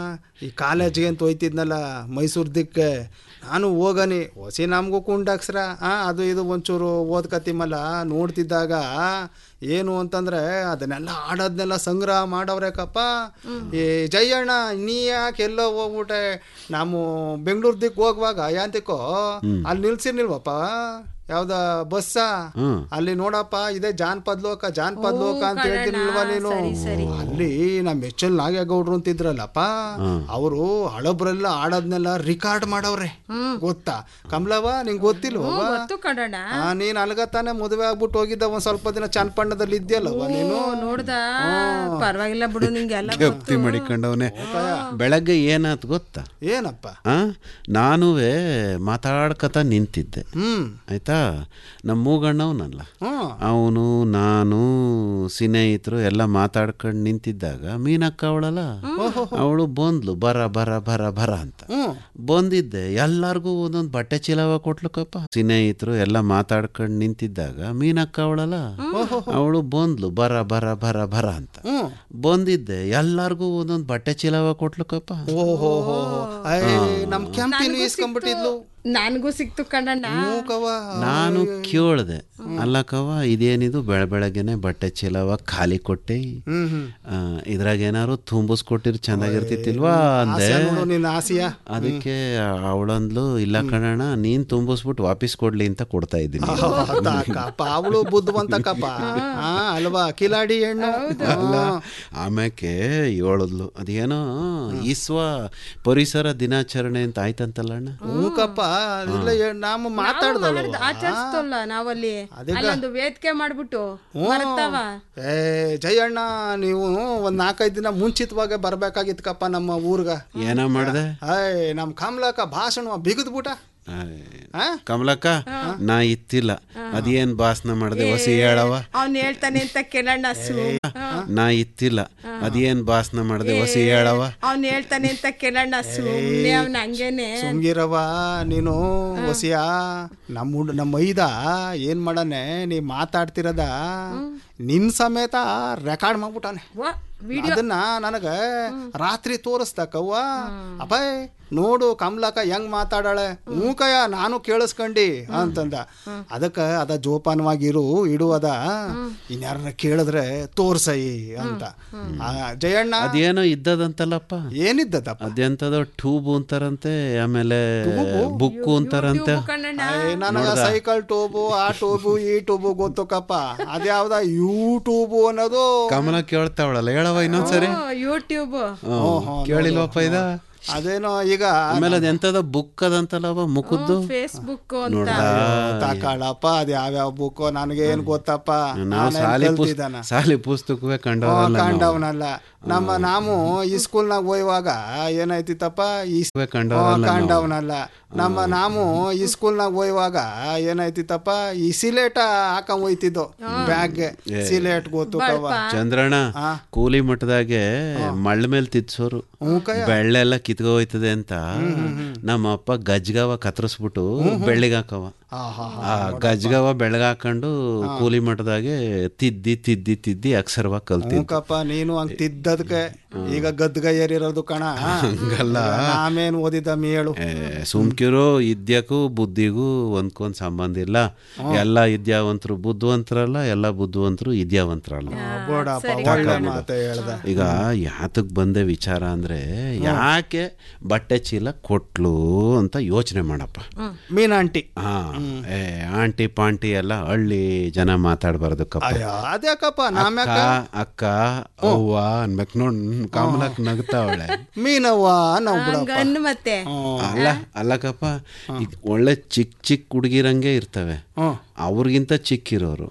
ಈ ಕಾಲೇಜ್ಗೆ ಅಂತ ಹೋಯ್ತಿದ್ನಲ್ಲ ಮೈಸೂರು ದಿಕ್ಕೆ ನಾನು ಹೋಗನಿ ಹೊಸಿ ನಮಗೂ ಕುಂಡಾಕ್ಸ್ರ ಆ ಅದು ಇದು ಒಂಚೂರು ಓದ್ಕತಿಮಲ್ಲ ನೋಡ್ತಿದ್ದಾಗ ಏನು ಅಂತಂದ್ರೆ ಅದನ್ನೆಲ್ಲ ಆಡೋದ್ನೆಲ್ಲ ಸಂಗ್ರಹ ಮಾಡವ್ರೇಕಪ್ಪ ಈ ಜಯಣ್ಣ ನೀ ಯಾಕೆ ಎಲ್ಲೋ ಹೋಗ್ಬಿಟ್ಟೆ ನಾವು ಬೆಂಗಳೂರು ದಿಕ್ ಹೋಗುವಾಗ ಯಾಂತಿಕೋ ಅಲ್ಲಿ ನಿಲ್ಸಿರ್ನಿಲ್ವಪ್ಪ ಯಾವ್ದ ಬಸ್ಸ ಹ್ಮ್. ಅಲ್ಲಿ ನೋಡಪ್ಪ ಇದೆ ಜಾನಪದ ಲೋಕ ಜಾನಪದ ಲೋಕ ಅಂತ ಹೇಳ್ತೀನಿಲ್ವಾ ನೀನು ಅಲ್ಲಿ ನಮ್ಮ ಎಚ್ ಎಲ್ ನಾಗೇಗೌಡ್ರು ಅಂತಿದ್ರಲ್ಲಪ್ಪ ಅವರು ಹಳಬ್ರೆಲ್ಲ ಆಡೋದ್ನೆಲ್ಲ ರಿಕಾರ್ಡ್ ಮಾಡವ್ರೆ ಗೊತ್ತಾ ಕಮಲವ್ವ ನಿಂಗೆ ಗೊತ್ತಿಲ್ವ ಗೊತ್ತು ಕಣಣ್ಣ ನೀನ್ ಅಲ್ಗತ್ತಾನೆ ಮದುವೆ ಆಗ್ಬಿಟ್ಟು ಹೋಗಿದ್ದ ಒಂದ್ ಸ್ವಲ್ಪ ದಿನ ಚನ್ನಪಣ್ಣದಲ್ಲಿ ಇದ್ಯಲ್ಲವ್ವ ನೀನು ನೋಡ್ದ ಪರವಾಗಿಲ್ಲ ಬಿಡು ನಿಂಗೆಲ್ಲ ಗಪ್ತಿ ಮಾಡಿಕೊಂಡವನೆ ಬೆಳಗ್ಗೆ ಏನಾತ್ ಗೊತ್ತಾ ಏನಪ್ಪ ಆ ನಾನುವೇ ಮಾತಾಡ್ಕತ ನಿಂತಿದ್ದೆ ಹ್ಮ್ ಆಯ್ತಾ ನಮ್ಮ ಮೂಗಣ್ಣವನಲ್ಲ ಹ್ಮ್ ಅವನು ನಾನು ಸ್ನೇಹಿತರು ಎಲ್ಲ ಮಾತಾಡ್ಕೊಂಡು ನಿಂತಿದ್ದಾಗ ಮೀನಕ್ಕ ಅವಳಲ್ಲ ಅವಳು ಬಂದ್ಲು ಬರ ಬರ ಬರ ಬರ ಅಂತ ಹ್ಮ್ ಬಂದಿದ್ದೆ ಎಲ್ಲಾರ್ಗೂ ಒಂದೊಂದು ಬಟ್ಟೆ ಚೀಲವ ಕೊಟ್ಲಕ್ಕಪ್ಪ ಸ್ನೇಹಿತರು ಎಲ್ಲ ಮಾತಾಡ್ಕೊಂಡು ನಿಂತಿದ್ದಾಗ ಮೀನಕ್ಕ ಅವಳಲ್ಲ ಅವಳು ಬಂದ್ಲು ಬರ ಬರ ಬರ ಬರ ಅಂತ ಹ್ಮ್ ಬಂದಿದ್ದೆ ಎಲ್ಲಾರ್ಗೂ ಒಂದೊಂದು ಬಟ್ಟೆ ಚೀಲವ ಕೊಟ್ಲಕ್ಕಪ್ಪ ಓಹೋ ಹೋ ಐ ನಮ್ ಕ್ಯಾಂಪಿನ ಇಸ್ಕೊಂಡ್ಬಿಟ್ಟಿದ್ಲು ನನಗೂ ಸಿಕ್ತು ಕಣಣ್ಣ ಮೂಕವ್ವ ನಾನು ಕೇಳ್ದೆ ಅಲ್ಲಕ್ಕವ ಇದೇನಿದು ಬೆಳ ಬೆಳಗ್ಗೆನೆ ಬಟ್ಟೆ ಚೀಲವ ಖಾಲಿ ಕೊಟ್ಟೆ ಹ್ಮ್ ಹ್ಮ್ ಆ, ಇದ್ರಾಗ ಏನಾರು ತುಂಬಿಸ್ಕೊಟ್ಟಿರ್ ಚೆನ್ನಾಗಿರ್ತಿತ್ತಿಲ್ವಾ ಅಂದೆ ಆಸೆ ನೋಡು ನಿನ್ನ ಆಸೆಯ ಅದಕ್ಕೆ ಅವಳಂದ್ಲು ಇಲ್ಲ ಕಣಣ್ಣ ನೀನ್ ತುಂಬಿಸ್ಬಿಟ್ಟು ವಾಪಸ್ ಕೊಡ್ಲಿ ಅಂತ ಕೊಡ್ತಾ ಇದ್ದೀನಿ ಕಪ್ಪ ಅವಳು ಬುದ್ಧಿವಂತಕಪ್ಪ ಹಾ ಅಲ್ವಾ ಕಿಲಾಡಿ ಹೆಣ್ಣು ಅಲ್ಲ ಆಮ್ಯಾಕೆ ಹೇಳದ್ಲು ಅದೇನೋ ಈಸ್ವ ಪರಿಸರ ದಿನಾಚರಣೆ ಅಂತ ಆಯ್ತಂತಲ್ಲ ಅಣ್ಣ ಮೂಕಪ್ಪ ಇಲ್ಲ ಏ- ನಾವು ಮಾತಾಡ್ದಳು ಆಚರಿಸ್ತಲ್ಲ ನಾವಲ್ಲಿ ಅದಕ್ಕ? ಅಲ್ಲೊಂದು ವೇದಿಕೆ ಮಾಡ್ಬಿಟ್ಟು ಬರ್ತಾವ ಏ ಜಯಣ್ಣ ನೀವು ಒಂದ್ ನಾಲ್ಕೈದು ದಿನ ಮುಂಚಿತವಾಗಿ ಬರ್ಬೇಕಾಗಿತ್ಕಪ್ಪ ನಮ್ಮ ಊರ್ಗ ಏನ ಮಾಡ್ದೆ ಏಯ್ ನಮ್ ಕಮಲಕ್ಕ ಭಾಷಣ ಬಿಗದ್ಬಿಟ ಆ? ಕಮಲಕ್ಕ ನಾ ಇತ್ತಿಲ್ಲ ಅದೇನ್ ಭಾಷಣ ಮಾಡ್ದೆ ಹೊಸಿ ಹೇಳವ ಅವ್ನ್ ಹೇಳ್ತಾನೆ ಅಂತ ಕೇಳಣ್ಣ ಸು ನಾ ಇತ್ತಿಲ್ಲ ಅದೇನ್ ಭಾಷಣ ಮಾಡ್ದೆ ಹೊಸಿ ಹೇಳವ ಅವ್ನ್ ಹೇಳ್ತಾನೆ ಅಂತ ಕೇಳಣ್ಣ ಸುಮ್ನೆ ಅವ್ನ ಹಂಗೇನೆ ಸುಮ್ಗಿರವ ನೀನು ಹೊಸಿಯ ನಮ್ಮ ಹುಡ್- ನಮ್ಮ ಐದ ಏನ್ ಮಾಡನೆ ನೀ ಮಾತಾಡ್ತಿರದ ನಿನ್ ಸಮೇತ ರೆಕಾರ್ಡ್ ಮಾಡ್ಬಿಟ್ಟಾನೆ ವಾ, ವಿಡಿಯೋ ಅದನ್ನ ನನಗ ರಾತ್ರಿ ತೋರಿಸ್ತಕ್ಕವ್ವ ಅಪಾಯ್ ನೋಡು ಕಮಲಕ್ಕ ಹೆಂಗ್ ಮಾತಾಡಾಳೆ ಮೂಕಯ್ಯ ನಾನು ಕೇಳಿಸ್ಕೊಂಡಿ ಅಂತಂದ ಅದಕ್ಕ ಅದ ಜೋಪಾನವಾಗಿರು ಇಡುವದ ಇನ್ಯಾರನ್ನ ಕೇಳಿದ್ರೆ ತೋರ್ಸೈ ಅಂತ ಆ, ಜಯಣ್ಣ ಅದೇನೋ ಇದ್ದದಂತಲ್ಲಪ್ಪ ಏನಿದ್ದದಪ್ಪ ಅದೆಂತದೋ ಟ್ಯೂಬ್ ಅಂತಾರಂತೆ ಆಮೇಲೆ ಬುಕ್ಕು ಅಂತಾರಂತೆ ಕಣ್ಣಣ್ಣ ಏ, ನನಗ ಸೈಕಲ್ ಟೂಬು ಆ ಟೂಬು ಈ ಟೂಬು ಗೊತ್ತುಕಪ್ಪ ಅದ್ಯಾವ್ದ ಯೂಟ್ಯೂಬು ಅನ್ನೋದು ಕಮಲ ಕೇಳ್ತಾವಳಲ್ಲ ಹೇಳವ ಇನ್ನೊಂದ್ಸರಿ ಯೂಟ್ಯೂಬ್ ಹ್ಮ್. ಕೇಳಿಲ್ವಪ್ಪ ಇದ ಅದೇನೋ ಈಗ ಆಮೇಲೆ ಅದೆಂತದ ಬುಕ್ ಅದಂತಲ್ಲವ ಮುಖದ್ದು ಫೇಸ್ಬುಕ್ ಅಂತ ನೋಡ್ದಾ ತಕಾಳಪ್ಪ ಅದ್ ಯಾವ್ಯಾವ ಬುಕ್ ನನಗೆ ಏನ್ ಗೊತ್ತಪ್ಪ ನಾವು ನಾನೇನ್ ಸಾಲಿ ಪುಸ್- ಕಲ್ತಿದ್ದಾನ? ಸಾಲಿ ಪುಸ್ತಕವೇ ಹ್ಞೂ, ಕಂಡವರಲ್ಲ ನಾವು. ಕಂಡವನಲ್ಲ ನಮ್ಮ ನಾವು ಈ ಸ್ಕೂಲ್ನಾಗ ಹೋಯುವಾಗ ಏನಾಯ್ತಿತ್ತಪ್ಪ ಈ ಸ್- ಇವೆ ಹ್ಞೂ, ಕಂಡವರಲ್ಲ ನಾವು. ಕಂಡವನಲ್ಲ ನಮ್ಮ ನಾವು ಈ ಸ್ಕೂಲ್ನಾಗ ಹೋಯುವಾಗ ಏನಾಯ್ತಿತ್ತಪ್ಪ ಈ ಸಿಲೇಟ ಹಾಕೊಂಡ್ ಹೋಯ್ತಿದ್ದು ಬ್ಯಾಗ್ ಸಿಲೇಟ್ ಗೊತ್ತು ಕವ್ವ ಚಂದ್ರಣ್ಣ ಆ. ಕೂಲಿ ಮಟ್ಟದಾಗೆ ಮಳ್ಳ ಮೇಲೆ ತಿತ್ಸೋರು ಬೆಳ್ಳೆಲ್ಲ ಕಿತ್ಕೊ ಹೋಯ್ತದೆ ಅಂತ ನಮ್ಮ ಅಪ್ಪ ಗಜ್ಗವ ಕತ್ತರಿಸ್ಬಿಟ್ಟು ಬೆಳ್ಳಿಗೆ ಹಾಕವ ಆ ಗಜ್ಗವ ಬೆಳಗ್ಗೆ ಹಾಕೊಂಡು ಕೂಲಿ ಮಟ್ಟದಾಗೆ ತಿದ್ದಿ ತಿದ್ದಿ ತಿದ್ದಿ ಅಕ್ಷರವಾಗಿ ಕಲ್ತಿದ್ದು ಮೂಕಪ್ಪ ನೀನು ಹಂಗ್ ತಿದ್ದದ್ಕೆ ಈಗ ಗದ್ಗ ಏರಿರೋದು ಕಣ ಹಂಗಲ್ಲ. ಆಮೇನ್ ಓದಿದ್ದ ಮೇಳು ಏ, ಸುಮ್ಕಿರೋ ಇದ್ಯಕ್ಕೂ ಬುದ್ಧಿಗೂ ಒಂದ್ಕೊಂದ್ ಸಂಬಂಧ ಇಲ್ಲ ಎಲ್ಲ ವಿದ್ಯಾವಂತರು ಬುದ್ಧಿವಂತರಲ್ಲ ಎಲ್ಲ ಬುದ್ಧಿವಂತರು ವಿದ್ಯಾವಂತರಲ್ಲ ಬೋಡಪ್ಪ ಒಳ್ಳೆ ಮಾತು ಹೇಳ್ದ ಈಗ ಯಾತಕ್ ಬಂದೆ ವಿಚಾರ ಅಂದ್ರೆ ಯಾಕೆ ಬಟ್ಟೆ ಚೀಲ ಕೊಟ್ಲು ಅಂತ ಯೋಚನೆ ಮಾಡಪ್ಪ ಮೀನಾಂಟಿ ಹಾ ಏ ಆಂಟಿ ಪಾಂಟಿ ಎಲ್ಲ ಹಳ್ಳಿ ಜನ ಮಾತಾಡ್ಬಾರ್ದು ಕಪ್ಪ ಅಯ್ಯೋ ಅದ್ಯಾಕಪ್ಪ ನಾಮ್ಯಾಕ ಅಕ್ಕ ಅಕ್ಕ ಅವ್ವ ಅನ್ಬೇಕು ನೋಡ್ ಕಮಲಕ್ ನಗ್ತಾವಳೆ ಮೀನವ್ವ ನಾವು ಬಿಡಪ್ಪ ಹಂಗನ್ನು ಮತ್ತೆ ಅಲ್ಲ ಅಲ್ಲಕಪ್ಪ ಈಗ ಒಳ್ಳೆ ಚಿಕ್ಕ ಚಿಕ್ಕ ಹುಡುಗಿರಂಗೆ ಇರ್ತವೆ ಅವ್ರಿಗಿಂತ ಚಿಕ್ಕಿರೋರು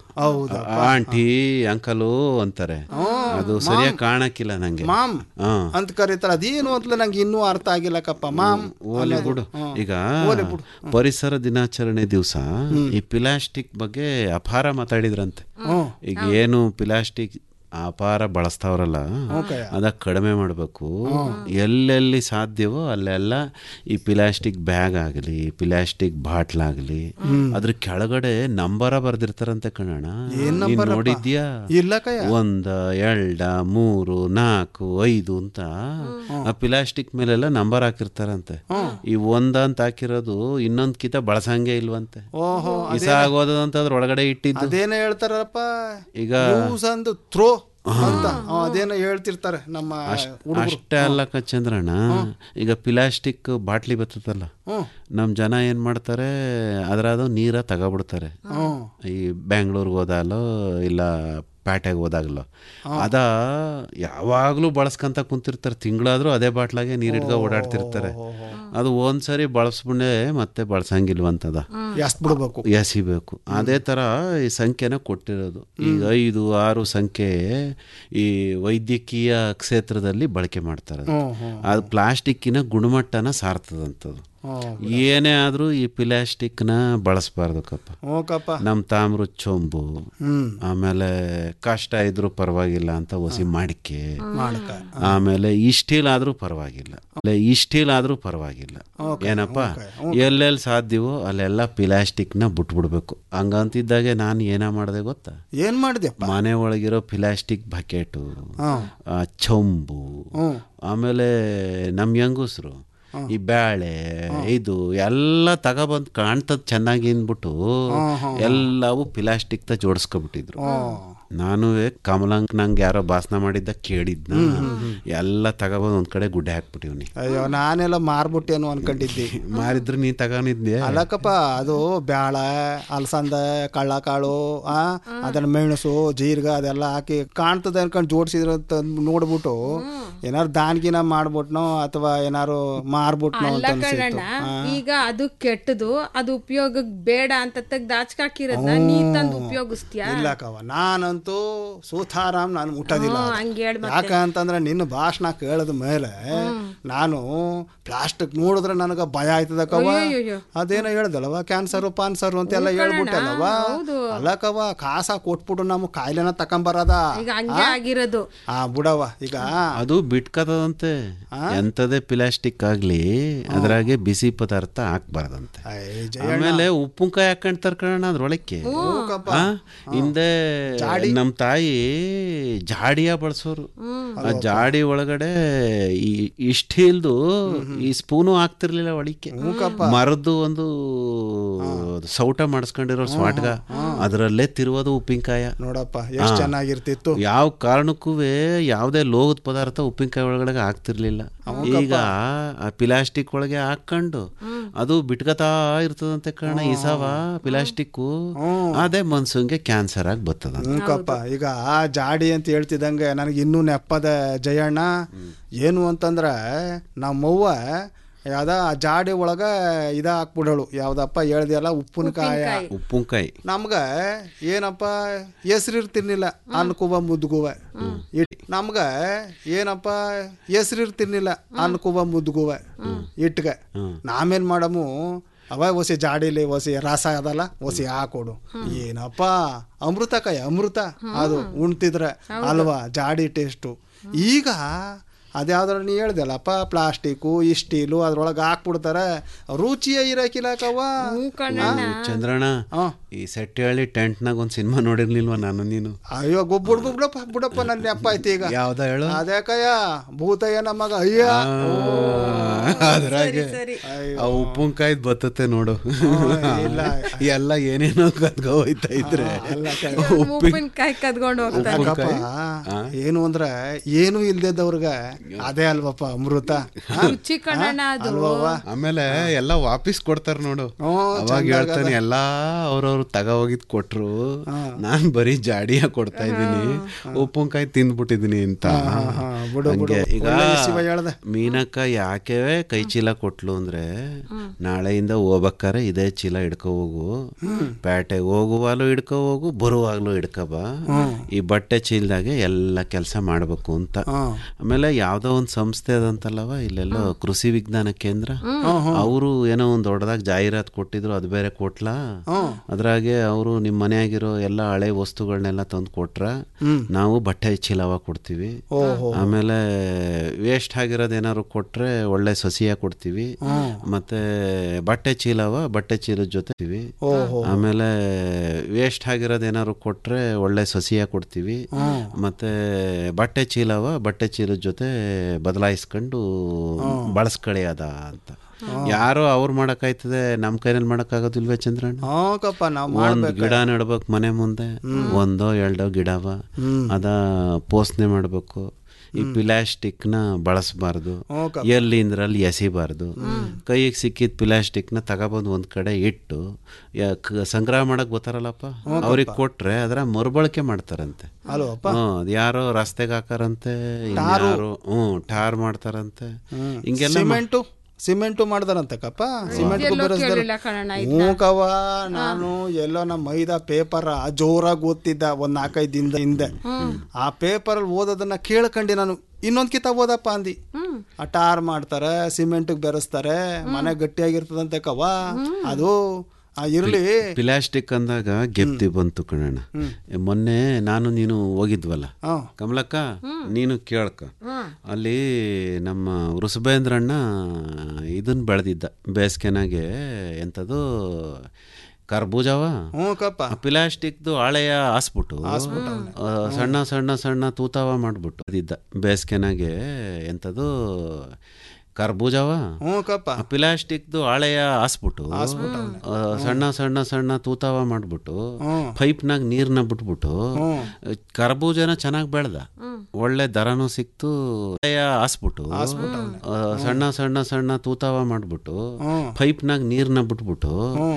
ಆಂಟಿ ಅಂಕಲು ಅಂತಾರೆ ಅದು ಸರಿಯಾಗಿ ಕಾಣಕ್ಕಿಲ್ಲ ನಂಗೆ ಮಾಮ್ ಹಾ ಅಂತ ಕರೀತಾರ ಅದೇನು ಅಂತಲೇ ನಂಗೆ ಇನ್ನೂ ಅರ್ಥ ಆಗಿಲ್ಲಕಪ್ಪ ಮಾಮ್ ಓಲೆ ಬಿಡು ಈಗ ಪರಿಸರ ದಿನಾಚರಣೆ ದಿವಸ ಈ ಪ್ಲಾಸ್ಟಿಕ್ ಬಗ್ಗೆ ಅಪಾರ ಮಾತಾಡಿದ್ರಂತೆ ಈಗ ಏನು ಪ್ಲಾಸ್ಟಿಕ್ ಅಪಾರ ಬಳಸ್ತಾವ್ರಲ್ಲ ಅದ ಕಡಿಮೆ ಮಾಡಬೇಕು ಎಲ್ಲೆಲ್ಲಿ ಸಾಧ್ಯವೋ ಅಲ್ಲೆಲ್ಲ ಈ ಪ್ಲಾಸ್ಟಿಕ್ ಬ್ಯಾಗ್ ಆಗಲಿ ಪ್ಲಾಸ್ಟಿಕ್ ಬಾಟ್ಲ್ ಆಗಲಿ ಅದ್ರ ಕೆಳಗಡೆ ನಂಬರ ಬರ್ದಿರ್ತಾರಂತೆ ಕಣಣ್ಣ ನೀನ್ ನೋಡಿದ್ಯಾ ಇಲ್ಲ ಕಯ್ಯ ಒಂದ ಎರಡ ಮೂರು ನಾಲ್ಕು ಐದು ಅಂತ ಆ ಪ್ಲಾಸ್ಟಿಕ್ ಮೇಲೆಲ್ಲ ನಂಬರ್ ಹಾಕಿರ್ತಾರಂತೆ ಈ ಒಂದ ಅಂತ ಹಾಕಿರೋದು ಇನ್ನೊಂದ್ ಕಿತ ಬಳಸಂಗೆ ಇಲ್ವಂತೆ ಓಹೋ ಇಸ ಆಗೋದು ಅಂತ ಅದ್ರ ಒಳಗಡೆ ಇಟ್ಟಿದ್ದು ಅದೇನೋ ಹೇಳ್ತಾರಪ್ಪ ಈಗ ಯೂಸ್ ಅಂದ್ ಥ್ರೋ ಅಂತ ಆ, ಅದೇನೋ ಹೇಳ್ತಿರ್ತಾರೆ ನಮ್ಮ ಹುಡುಗರು ಅಷ್ಟೇ ಅಲ್ಲಕ್ಕ ಚಂದ್ರಣ್ಣ ಈಗ ಪ್ಲಾಸ್ಟಿಕ್ ಬಾಟ್ಲಿ ಬರ್ತದಲ್ಲ ನಮ್ಮ ಜನ ಏನ್ ಮಾಡ್ತಾರೆ ಅದ್ರಾದ ನೀರ ತಗೊಬಿಡ್ತಾರೆ ಈ ಬ್ಯಾಂಗ್ಳೂರ್ಗೆ ಹೋದಾಲೋ ಇಲ್ಲ ಪೇಟೆಗೆ ಹೋದಾಗಲೋ ಅದ ಯಾವಾಗಲೂ ಬಳಸ್ಕೊಂತ ಕುಂತಿರ್ತಾರೆ ತಿಂಗಳಾದ್ರೂ ಅದೇ ಬಾಟ್ಲಾಗೆ ನೀರು ಇಟ್ಕೊ ಓಡಾಡ್ತಿರ್ತಾರೆ ಅದು ಒಂದ್ಸರಿ ಬಳಸ್ಬಿಟ್ಟೆ ಮತ್ತೆ ಬಳಸಂಗಿಲ್ವಂತದ ಎಷ್ಟ್ ಬಿಡ್ಬೇಕು ಎಸಿಬೇಕು ಅದೇ ಥರ ಈ ಸಂಖ್ಯೆನ ಕೊಟ್ಟಿರೋದು ಈಗ ಐದು ಆರು ಸಂಖ್ಯೆ ಈ ವೈದ್ಯಕೀಯ ಕ್ಷೇತ್ರದಲ್ಲಿ ಬಳಕೆ ಮಾಡ್ತಾರೆ ಅದು. ಅದು ಪ್ಲಾಸ್ಟಿಕ್ಕಿನ ಗುಣಮಟ್ಟನ ಸಾರ್ತದಂಥದ್ದು ಏನೇ ಆದರೂ ಈ ಪ್ಲಾಸ್ಟಿಕ್ನ ಬಳಸಬಾರ್ದು ಕಪ್ಪ ಓಕಪ್ಪ ನಮ್ಮ ತಾಮ್ರ ಚೊಂಬು ಹ್ಮ್ ಆಮೇಲೆ ಕಷ್ಟ ಇದ್ರೂ ಪರವಾಗಿಲ್ಲ ಅಂತ ಒಸಿ ಮಾಡಿಕೆ ಮಾಡಕ ಆಮೇಲೆ ಈ ಸ್ಟೀಲ್ ಆದ್ರೂ ಪರವಾಗಿಲ್ಲ ಅಲ್ಲ, ಈ ಸ್ಟೀಲ್ ಆದ್ರೂ ಪರವಾಗಿಲ್ಲ ಏನಪ್ಪ ಎಲ್ಲೆಲ್ಲಿ ಸಾಧ್ಯವೋ ಅಲ್ಲೆಲ್ಲ ಪ್ಲಾಸ್ಟಿಕ್ನ ಬಿಟ್ಬಿಡ್ಬೇಕು ಹಂಗಂತಿದ್ದಾಗೆ ನಾನು ಏನ ಮಾಡಿದೆ ಗೊತ್ತಾ ಏನ್ ಮಾಡಿದ್ಯಪ್ಪ ಮನೆ ಒಳಗಿರೋ ಪ್ಲಾಸ್ಟಿಕ್ ಬಕೆಟು ಆ ಚೊಂಬು ಆಮೇಲೆ ನಮ್ಮ ಹೆಂಗಸ್ರು ಈ ಬ್ಯಾಳೆ ಇದು ಎಲ್ಲ ತಗೊಬಂದು ಕಾಣ್ತದ ಚೆನ್ನಾಗಿ ಅಂದ್ಬಿಟ್ಟು ಎಲ್ಲವೂ ಪ್ಲಾಸ್ಟಿಕ್ ತ ಜೋಡಿಸ್ಕೊಬಿಟ್ಟಿದ್ರು ನಾನು ಕಮಲಂಗ್ ನಂಗೆ ಯಾರೋ ಭಾಷಣ ಮಾಡಿದ್ದ ಕೇಳಿದ್ನ ಎಲ್ಲ ತಗೊಬಂದು ಒಂದ್ ಕಡೆ ಗುಡ್ಡೆ ಹಾಕ್ಬಿಟ್ಟಿವ್ನಿ ಅಯ್ಯೋ ನಾನೆಲ್ಲ ಮಾರ್ಬಿಟ್ಟೇನು ಅನ್ಕೊಂಡಿದ್ದಿ ಮಾರಿದ್ರು ನೀ ತಗೊಂಡಿದ್ದೆ ಅಲ್ಲಕ್ಕಪ್ಪ ಅದು ಬ್ಯಾಳ ಅಲಸಂದ ಕಳ್ಳಕಾಳು ಆ ಅದನ್ನ ಮೆಣಸು ಜೀರಿಗೆ ಅದೆಲ್ಲ ಹಾಕಿ ಕಾಣ್ತದೆ ಅನ್ಕೊಂಡು ಜೋಡಿಸಿದ್ರು ಅಂತ ನೋಡ್ಬಿಟ್ಟು ಏನಾರು ದಾನ್ಗಿನ ಮಾಡ್ಬಿಟ್ನೋ ಅಥವಾ ಏನಾರು ಮಾರ್ಬಿಟ್ನೋ ಅಲ್ಲ ಅಂತ ಕಣಣ್ಣ ಅನ್ಸಿತ್ತು ಈಗ ಅದು ಕೆಟ್ಟದು ಅದು ಉಪಯೋಗಕ್ ಬೇಡ ಅಂತ ತೆಗ್ದು ಹಾಕಿರೋದ್ನ ನೀ ತಂದು ಉಪಯೋಗಿಸ್ತೀಯಾ ಇಲ್ಲಕ್ಕವ ನಾನಂತೂ ಸೂತಾರಾಮ್ ನಾನು ಮುಟ್ಟೋದಿಲ್ಲ ಹ್ಮ್, ಅದು. ಹಂಗ್ ಹೇಳ್ ಮತ್ತೆ. ಯಾಕಂತಂದ್ರೆ ನಿನ್ನ ಭಾಷಣ ಕೇಳಿದ ಮೇಲೆ ನಾನು ಪ್ಲಾಸ್ಟಿಕ್ ನೋಡಿದ್ರೆ ನನಗೆ ಭಯ ಆಯ್ತದಕ್ಕವ ಅಯ್ಯಯ್ಯೋ. ಅದೇನೋ ಹೇಳ್ದಲ್ಲವ ಕ್ಯಾನ್ಸರು ಪಾನ್ಸರು ಅಂತೆಲ್ಲ ಹೇಳ್ಬಿಟ್ಟಲ್ಲವ ಹೌದು. ಅಲ್ಲಕ್ಕವ ಕಾಸ ಕೊಟ್ಬಿಟ್ಟು ನಮ್ಮ ಕಾಯಿಲೆನ ತಕೊಂಬರದ ಈಗ ಹಂಗೆ ಆಗಿರೋದು ಆ ಬುಡವ ಈಗ ಅದು ಬಿಟ್ಕತದಂತೆ ಎಂಥದೇ ಪ್ಲಾಸ್ಟಿಕ್ ಆಗ್ಲಿ ಅದ್ರಾಗೆ ಬಿಸಿ ಪದಾರ್ಥ ಹಾಕ್ಬಾರ್ದಂತೆ ಆಮೇಲೆ ಉಪ್ಪುಕಾಯಿ ಹಾಕೊಂಡ್ ತರ್ಕೊಳ್ಳೋಣ ಅದ್ರೊಳಕ್ಕೆ ಆ, ಹಿಂದೆ ನಮ್ ತಾಯಿ ಜಾಡಿಯ ಬಳಸೋರು ಆ ಜಾಡಿ ಒಳಗಡೆ ಈ ಈ ಸ್ಟೀಲ್ದು ಈ ಸ್ಪೂನು ಹಾಕ್ತಿರ್ಲಿಲ್ಲ ಒಳಿಕೆ ಮರದ್ದು ಒಂದು ಸೌಟ ಮಾಡಿಸ್ಕೊಂಡಿರೋ ಸ್ವಾಟ್ಗ ಅದರಲ್ಲೇ ತಿರುವುದು ಉಪ್ಪಿನಕಾಯ ನೋಡಪ್ಪ ಎಷ್ಟು ಚೆನ್ನಾಗಿರ್ತಿತ್ತು ಯಾವ ಕಾರಣಕ್ಕೂ ಯಾವುದೇ ಲೋಹದ ಪದಾರ್ಥ ಉಪ್ಪಿನಕಾಯಿ ಒಳಗಡೆ ಹಾಕ್ತಿರ್ಲಿಲ್ಲ ಈಗ ಆ ಪ್ಲಾಸ್ಟಿಕ್ ಒಳಗೆ ಹಾಕೊಂಡು ಅದು ಬಿಟ್ಕತಾ ಇರ್ತದಂತೆ ಕಾರಣ ಇಸವ ಪ್ಲಾಸ್ಟಿಕ್ ಅದೇ ಮನ್ಸಂಗೆ ಕ್ಯಾನ್ಸರ್ ಆಗಿ ಬರ್ತದ ಹ್ಞೂಕಪ್ಪ ಈಗ ಆ ಜಾಡಿ ಅಂತ ಹೇಳ್ತಿದ್ದಂಗೆ ನನಗೆ ಇನ್ನೂ ನೆಪ್ಪದ ಜಯಣ್ಣ ಏನು ಅಂತಂದ್ರೆ ನಮ್ಮವ್ವ ಯಾವ್ದ ಆ ಜಾಡಿ ಒಳಗ ಇದ ಹಾಕ್ಬಿಡೋಳು ಯಾವ್ದಪ್ಪ ಹೇಳ್ದಿಯಲ್ಲ ಉಪ್ಪಿನಕಾಯ ಉಪ್ಪುಂಕಾಯಿ ನಮ್ಗ ಏನಪ್ಪ ಹೆಸ್ರು ತಿನ್ನಿಲ್ಲ ಅನ್ಕುಬ ಮುದ್ಗುವ ಇಟ್ ನಮ್ಗ ಏನಪ್ಪ ಹೆಸ್ರು ತಿನ್ನಿಲ್ಲ ಅನ್ಕುಬ ಮುದ್ಗುವ ಇಟ್ಗ ನಾವೇನ್ ಮಾಡಮು ಅವ ಒಸಿ ಜಾಡಿಲಿ ಒಸಿ ರಸ ಅದಲ್ಲ ಒಸಿ ಹಾಕೊಡು ಏನಪ್ಪ ಅಮೃತ ಕೈ ಅಮೃತ ಅದು ಉಣ್ತಿದ್ರೆ ಅಲ್ವಾ ಜಾಡಿ ಟೇಸ್ಟು ಈಗ ಅದ್ಯಾವ್ದಾರ ನೀ ಹೇಳ್ದಲ್ಲಪ್ಪ ಪ್ಲಾಸ್ಟಿಕ್ಕು ಈ ಸ್ಟೀಲು ಅದ್ರೊಳಗೆ ಹಾಕ್ಬಿಡ್ತಾರೆ ರುಚಿಯೇ ಇರಕಿಲ್ಲ ಕವ್ವ ಚಂದ್ರಣ್ಣ ಈ ಸೆಟ್ಟಿಹಳ್ಳಿ ಟೆಂಟ್ನಾಗ ಒಂದು ಸಿನಿಮಾ ನೋಡಿರ್ಲಿಲ್ವಾ ನಾನು ನೀನು ಅಯ್ಯೋ ಗೊಬ್ಬುಡ್ ಬಿಡಪ್ಪ ಬಿಡಪ್ಪ ನನ್ನ ನೆಪ್ಪ ಐತಿ ಈಗ ಯಾವ್ದ ಹೇಳು ಅದೇ ಕಯ್ಯ ಭೂತಯ್ಯ ನಮಗ ಅಯ್ಯ ಅದ್ರಾಗೆ ಸರಿ. ಆ ಉಪ್ಪಿನಕಾಯ್ದು ಬತ್ತತೆ ನೋಡು ಇಲ್ಲ. ಎಲ್ಲ ಏನೇನೋ ಕದ್ಕೊ ಹೋಯ್ತಾ ಇದ್ರೆ ಉಪ್ಪಿ ಉಪ್ಪಿನಕಾಯಿ ಕದ್ಕೊಂಡು ಹೋಗ್ತಾರೆ ಯಾಕಪ್ಪ ಏನು ಅಂದ್ರೆ ಏನು ಇಲ್ದಿದ್ದವ್ರಗ ಅದೇ ಅಲ್ವಪ್ಪ ಅಮೃತ ಹಾ? ರುಚಿ ಕಣಣ್ಣ ಅದು ಅಲ್ವವ್ವ? ಆಮೇಲೆ ಎಲ್ಲ ವಾಪಸ್ ಕೊಡ್ತಾರ ನೋಡು ಹ್ಞೂ, ಅವಾಗ ಚಂದ ಹೇಳ್ತಾನೆ ಆಗದ. ಎಲ್ಲಾ ಅವ್ರವ್ರು ತಗ ಹೋಗಿದ್ ಕೊಟ್ರು ನಾನ್ ಬರೀ ಜಾಡಿಯ ಕೊಡ್ತಾ ಇದ್ದೀನಿ ಉಪ್ಪಿನಕಾಯಿ ತಿಂದ್ಬಿಟ್ಟಿದೀನಿ ಅಂತ ಬಿಡು, ಬಿಡು. ಹಂಗೆ ಈಗ ಒಳ್ಳೆ ಶಿವ ಹೇಳ್ದೆ. ಮೀನಕ್ಕ ಯಾಕೆ ಕೈ ಚೀಲ ಕೊಟ್ಲು ಅಂದ್ರೆ ನಾಳೆಯಿಂದ ಹೋಗ್ಬೇಕಾರೆ ಇದೇ ಚೀಲ ಹಿಡ್ಕೊ ಹೋಗು ಪೇಟೆಗೆ ಹೋಗುವಾಗಲೂ ಹಿಡ್ಕೊ ಹೋಗು ಬರುವಾಗ್ಲೂ ಹಿಡ್ಕೊ ಬಾ ಈ ಬಟ್ಟೆ ಚೀಲದಾಗೆ ಎಲ್ಲ ಕೆಲಸ ಮಾಡ್ಬೇಕು ಅಂತ ಆಮೇಲೆ ಯಾವ್ದೋ ಒಂದು ಸಂಸ್ಥೆ ಅದಂತಲ್ಲವ ಇಲ್ಲೆಲ್ಲೋ ಕೃಷಿ ವಿಜ್ಞಾನ ಕೇಂದ್ರ ಅವರು ಏನೋ ಒಂದು ದೊಡ್ಡದಾಗಿ ಜಾಹೀರಾತು ಕೊಟ್ಟಿದ್ರು ಅದು ಬೇರೆ ಕೊಟ್ಲಾ ಅದ್ರಾಗೆ ಅವರು ನಿಮ್ಮ ಮನೆಯಾಗಿರೋ ಎಲ್ಲ ಹಳೆ ವಸ್ತುಗಳನ್ನೆಲ್ಲ ತಂದು ಕೊಟ್ರ ನಾವು ಬಟ್ಟೆ ಚೀಲವ ಕೊಡ್ತೀವಿ ಆಮೇಲೆ ವೇಸ್ಟ್ ಆಗಿರೋದು ಏನಾದ್ರು ಕೊಟ್ರೆ ಒಳ್ಳೆ ಸಸಿಯ ಕೊಡ್ತೀವಿ ಮತ್ತೆ ಬಟ್ಟೆ ಚೀಲವ ಬಟ್ಟೆ ಚೀಲದ ಜೊತೆ ಇರ್ತೀವಿ. ಆಮೇಲೆ ವೇಸ್ಟ್ ಆಗಿರೋದು ಏನಾದ್ರು ಕೊಟ್ರೆ ಒಳ್ಳೆ ಸಸಿಯ ಕೊಡ್ತೀವಿ ಮತ್ತೆ ಬಟ್ಟೆ ಚೀಲವ ಬಟ್ಟೆ ಚೀಲದ ಜೊತೆ ಬದಲಾಯಿಸ್ಕೊಂಡು ಬಳಸ್ಕೊಳ್ಳಿ ಅದ ಅಂತ ಯಾರೋ ಅವ್ರು ಮಾಡಕ್ಕಾಯ್ತದೆ ನಮ್ಮ ಕೈನಲ್ಲಿ ಮಾಡಕ್ಕಾಗೋದಿಲ್ವೇ ಚಂದ್ರಣ್ಣ ಹ್ಞೂಕಪ್ಪ ನಾವು ಒಂದ್ ಮಾಡ್ಬೇಕು ಗಿಡ ನೆಡ್ಬೇಕು ಮನೆ ಮುಂದೆ ಒಂದೋ ಎರಡೋ ಗಿಡವ ಅದ ಪೋಷಣೆ ಮಾಡಬೇಕು ಈ ಪ್ಲಾಸ್ಟಿಕ್ನ ಬಳಸಬಾರ್ದು ಹ್ಞೂಕಪ್ಪ. ಎಲ್ಲಿಂದ್ರಲ್ಲಿ ಎಸಿಬಾರ್ದು ಕೈಗೆ ಸಿಕ್ಕಿದ ಪ್ಲಾಸ್ಟಿಕ್ನ ತಗೊಬಂದು ಒಂದ್ ಕಡೆ ಇಟ್ಟು ಯಾ- ಕ- ಸಂಗ್ರಹ ಮಾಡಕ್ ಗೊತ್ತಾರಲ್ಲಪ್ಪ ಅವ್ರಿಗೆ ಕೊಟ್ರೆ ಅದರ ಮರುಬಳಕೆ ಮಾಡ್ತಾರಂತೆ ಅಲ್ವಪ್ಪ ಹ್ಮ್ ಅದ್ ಯಾರೋ ರಸ್ತೆಗೆ ಹಾಕಾರಂತೆ ಇನ್ಯಾರೋ ಹ್ಮ್ ಟಾರ್ ಮಾಡ್ತಾರಂತೆ ಹಿಂಗೆಲ್ಲ ಮಾ- ಸಿಮೆಂಟು ಸಿಮೆಂಟು ಮಾಡ್ದಾರಂತೆ ಕಪ್ಪ ಸಿಮೆಂಟ್ ಎಲ್ಲೋ ಬೆರೆಸ್ದಾರ ಕೇಳಿಲ್ಲ ಕಣಣ್ಣ ಹ್ಞೂ ಕವ ನಾನು ಎಲ್ಲೋ ನಮ್ಮ ಮೈದಾ ಪೇಪರ್ ಜೋರಾಗಿ ಓದ್ತಿದ್ದ ಒಂದ್ ನಾಲ್ಕೈದು ದಿನದ ಹಿಂದೆ ಆ ಪೇಪರ್ ಅಲ್ಲಿ ಓದೋದನ್ನ ಕೇಳ್ಕಂಡು ನಾನು ಇನ್ನೊಂದ್ ಕಿತಾಬ್ ಓದಪ್ಪ ಅಂದಿ ಆ ಟಾರ್ ಮಾಡ್ತಾರೆ ಸಿಮೆಂಟ್ ಬೆರೆಸ್ತಾರೆ ಮನೆ ಗಟ್ಟಿಯಾಗಿರ್ತದಂತೆ ಕವ ಅದು ಆ ಇರ್ಲಿ ಪ್ಲಾಸ್ಟಿಕ್ ಅಂದಾಗ ಗೆಪ್ತಿ ಬಂತು ಕಣಣ್ಣ ಮೊನ್ನೆ ನಾನು ನೀನು ಹೋಗಿದ್ವಲ್ಲ ಹ್ಮ್. ಕಮಲಕ್ಕ ನೀನು ಕೇಳ್ಕ ಅಲ್ಲಿ ನಮ್ಮ ವೃಷಭೇಂದ್ರಣ್ಣ ಇದನ್ನ ಬೆಳೆದಿದ್ದ ಬೇಸಿಗೆನಾಗೆ ಎಂಥದ್ದು ಕರ್ಬೂಜವ ಹ್ಞೂ ಕಪ್ಪ ಪ್ಲಾಸ್ಟಿಕ್ದು ಹಳೆಯ ಹಾಸ್ಬಿಟ್ಟು ಆ, ಸಣ್ಣ ಸಣ್ಣ ಸಣ್ಣ ತೂತಾವ ಮಾಡ್ಬಿಟ್ಟು ಅದಿದ್ದ ಬೇಸಿಗೆನಾಗೆ ಎಂಥದ್ದು ಕರ್ಬೂಜವ ಹ್ಞೂ ಕಪ್ಪ ಪ್ಲಾಸ್ಟಿಕ್ದು ಹಳೆಯ ಹಾಸ್ಬಿಟ್ಟು ಆ, ಸಣ್ಣ ಸಣ್ಣ ಸಣ್ಣ ತೂತಾವ ಮಾಡ್ಬಿಟ್ಟು ಪೈಪ್ನಾಗ ನೀರ್ನ ಬಿಟ್ಬಿಟ್ಟು ಕರ್ಬೂಜನ ಚೆನ್ನಾಗಿ ಬೆಳ್ದ ಒಳ್ಳೆ ದರನೂ ಸಿಕ್ತು ಹಳೆಯ ಹಾಸ್ಬಿಟ್ಟು ಆ, ಸಣ್ಣ ಸಣ್ಣ ಸಣ್ಣ ತೂತಾವ ಮಾಡ್ಬಿಟ್ಟು ಪೈಪ್ನಾಗ ನೀರ್ನ ಬಿಟ್ಬಿಟ್ಟು